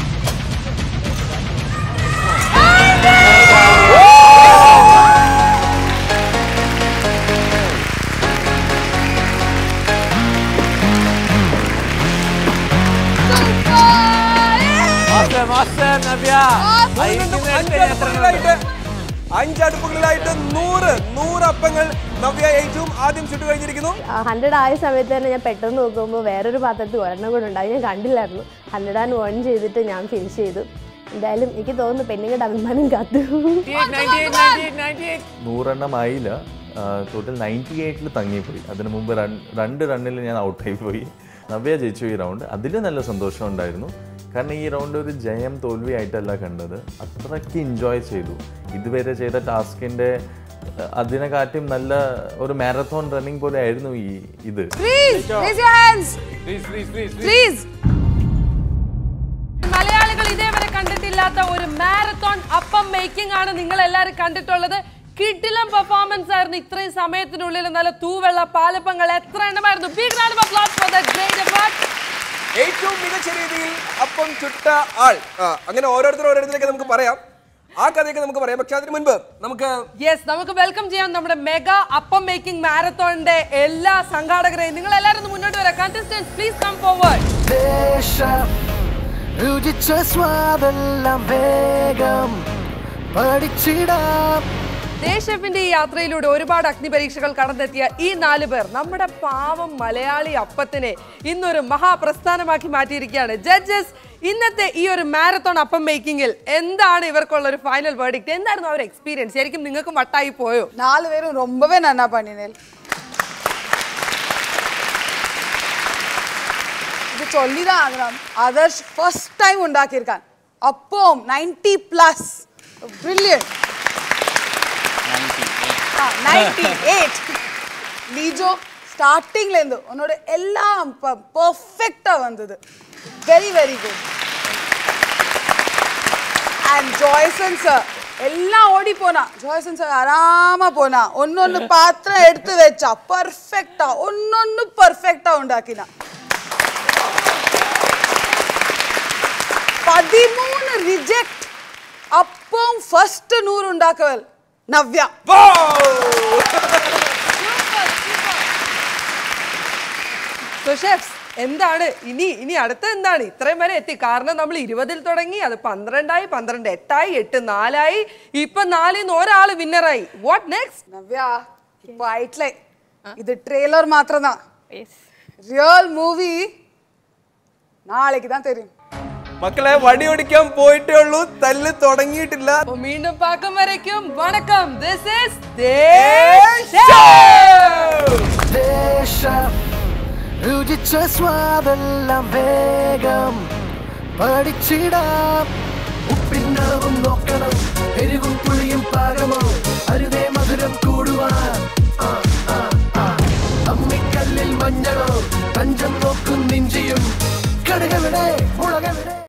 Awesome, awesome, Navya. അഞ്ച് അടുപ്പുകളിലായിട്ട് അഞ്ച് അടുപ്പുകളിലായിട്ട് നൂറ് നൂറ് അപ്പങ്ങൾ നവ്യ ഏറ്റവും ആദ്യം ചുട്ടു കഴിഞ്ഞിരിക്കുന്നു hundred ആയ സമയത്ത് തന്നെ ഞാൻ പെട്ടെന്ന് നോക്കുമ്പോൾ വേറൊരു പാത്രത്തിൽ ഒരെണ്ണം കൂടെ ഉണ്ട് അത് ഞാൻ കണ്ടില്ലായിരുന്നു ഹൺഡ്രഡ് ആൻഡ് വൺ ചെയ്തിട്ട് ഞാൻ ഫിനിഷ് ചെയ്തു എന്തായാലും എനിക്ക് തോന്നുന്നു പെണ്ണുങ്ങളുടെ അഭിമാനം കാത്തു 98, 98, 98. നൂറെണ്ണം ആയില്ല ടോട്ടൽ നയൻറ്റി എയ്റ്റിൽ തങ്ങിപ്പോയി അതിന് മുമ്പ് രൺ- രണ്ട് റണ്ണിൽ ഞാൻ ഔട്ടായി പോയി നവ്യ ജയിച്ചു ഈ റൗണ്ട് അതിൽ നല്ല സന്തോഷം ഉണ്ടായിരുന്നു കാരണം ഈ റൗണ്ട് ഒരു ജയം തോൽവി ആയിട്ടല്ല കണ്ടത് അത്രയ്ക്ക് എൻജോയ് ചെയ്തു ഇതുവരെ ചെയ്ത ടാസ്കിൻ്റെ അതിനെക്കാട്ടും നല്ല ഒരു മാരത്തോൺ റണ്ണിങ് പോലെ ആയിരുന്നു ഈ ഇത് Please, raise your hands! Please, please, please, please. Please! മലയാളികൾ ഇതേവരെ കണ്ടിട്ടില്ലാത്ത ഒരു മാരത്തോൺ അപ്പം മേക്കിംഗ് ആണ് നിങ്ങൾ എല്ലാവരും കണ്ടിട്ടുള്ളത് കിടിലം പെർഫോമൻസ് ആയിരുന്നു ഇത്രയും സമയത്തിനുള്ളിൽ നല്ല തൂവെള്ള പാലപ്പങ്ങൾ എത്ര എണ്ണമായിരുന്നു big round of applause for the great effort ഏറ്റവും മികച്ച രീതിയിൽ അപ്പം ചുട്ട ആൾ ആ, അങ്ങനെ ഓരോരുത്തർ ഓരോരുത്തരൊക്കെ നമുക്ക് പറയാം ആ കഥയൊക്കെ നമുക്ക് പറയാം പക്ഷെ അതിന് മുൻപ് നമുക്ക് യെസ് നമുക്ക് വെൽക്കം ചെയ്യാം നമ്മുടെ മെഗാ അപ്പം മേക്കിംഗ് മാരത്തോണിന്റെ എല്ലാ സംഘാടകരെയും നിങ്ങൾ എല്ലാവരും ഒന്ന് മുന്നോട്ട് വരാം കണ്ടസ്റ്റൻസ് പ്ലീസ് കം ഫോർവേഡ് ദേശം രുചിച്ച സ്വാദെല്ലാം വേഗം പഠിച്ചിടാം ദേശഫിന്റെ ഈ യാത്രയിലൂടെ ഒരുപാട് അഗ്നിപരീക്ഷകൾ കടന്നെത്തിയ ഈ നാല് പേർ നമ്മുടെ പാവം മലയാളി അപ്പത്തിനെ ഇന്നൊരു മഹാപ്രസ്ഥാനമാക്കി മാറ്റിയിരിക്കുകയാണ് ജഡ്ജസ് ഇന്നത്തെ ഈ ഒരു മാരത്തോൺ അപ്പം മേക്കിങ്ങിൽ എന്താണ് ഇവർക്കുള്ള ഒരു ഫൈനൽ വേർഡിക്റ്റ് എന്തായിരുന്നു അവർ എക്സ്പീരിയൻസ് ശരിക്കും നിങ്ങൾക്ക് വട്ടായി പോയോ நாலு பேரும் ரொம்பவே நன்னா பண்ணினேன் இது சொல்லிதான் ஆகணும் ஆதர்ஷ் ஃபர்ஸ்ட் டைம் உண்டாக்கியிருக்கான் அப்போம் ninety plus brilliant ninety eight Lijo ஸ்டார்டிங்லேருந்து உன்னோட எல்லாம் பர்ஃபெக்டாக வந்தது very very good and Joyson sir எல்லாம் ஓடி போனா ஜாய்சன் சார் ஆறாம போனா ஒன்னொன்னு பாத்திரம் எடுத்து வச்சா பர்ஃபெக்டா ஒன்னொன்னு பர்ஃபெக்டா உண்டாக்கினா பதிமூணு ரிஜெக்ட் அப்பவும் ஃபர்ஸ்ட் நூறு உண்டாக்கவல் நவ்யா സോ ഷെഫ്സ് എന്താണ് ഇനി ഇനി അടുത്ത എന്താണ് ഇത്രയും വരെ എത്തി കാരണം നമ്മൾ ഇരുപതിൽ തുടങ്ങി അത് പന്ത്രണ്ടായി പന്ത്രണ്ട് എട്ടായി എട്ട് നാലായി ഇപ്പൊ നാലിൽ നിന്ന് ഒരാള് വിന്നറായി വാട്ട് നെക്സ്റ്റ് நவ்யா இப்போ ஆயிட்டலே இது ட்ரெய்லர் மாத்திரம் தான் ரியல் மூவி நாளைக்கு தான் தெரியும் മക്കളെ വടിയൊടിക്കാൻ പോയിട്ടേ ഉള്ളൂ തല്ല് തുടങ്ങിയിട്ടില്ല അപ്പൊ വീണ്ടും പാക്കം വരയ്ക്കും വണക്കം ദിസ് ഇസ് ദേശം രുചിച്ച സ്വാദെല്ലാം വേഗം പഠിച്ചിടാം ഉപ്പിന്നളവും നോക്കണം എരിവും പുളിയും പാകമോ അരുതേ മധുരം കൂടുവാൻ ആ, ആ, ആ. അമ്മിക്കല്ലിൽ മഞ്ഞളോ പഞ്ചം നോക്കും നിഞ്ചിയും കടുകവിടെ മുളകവിടെ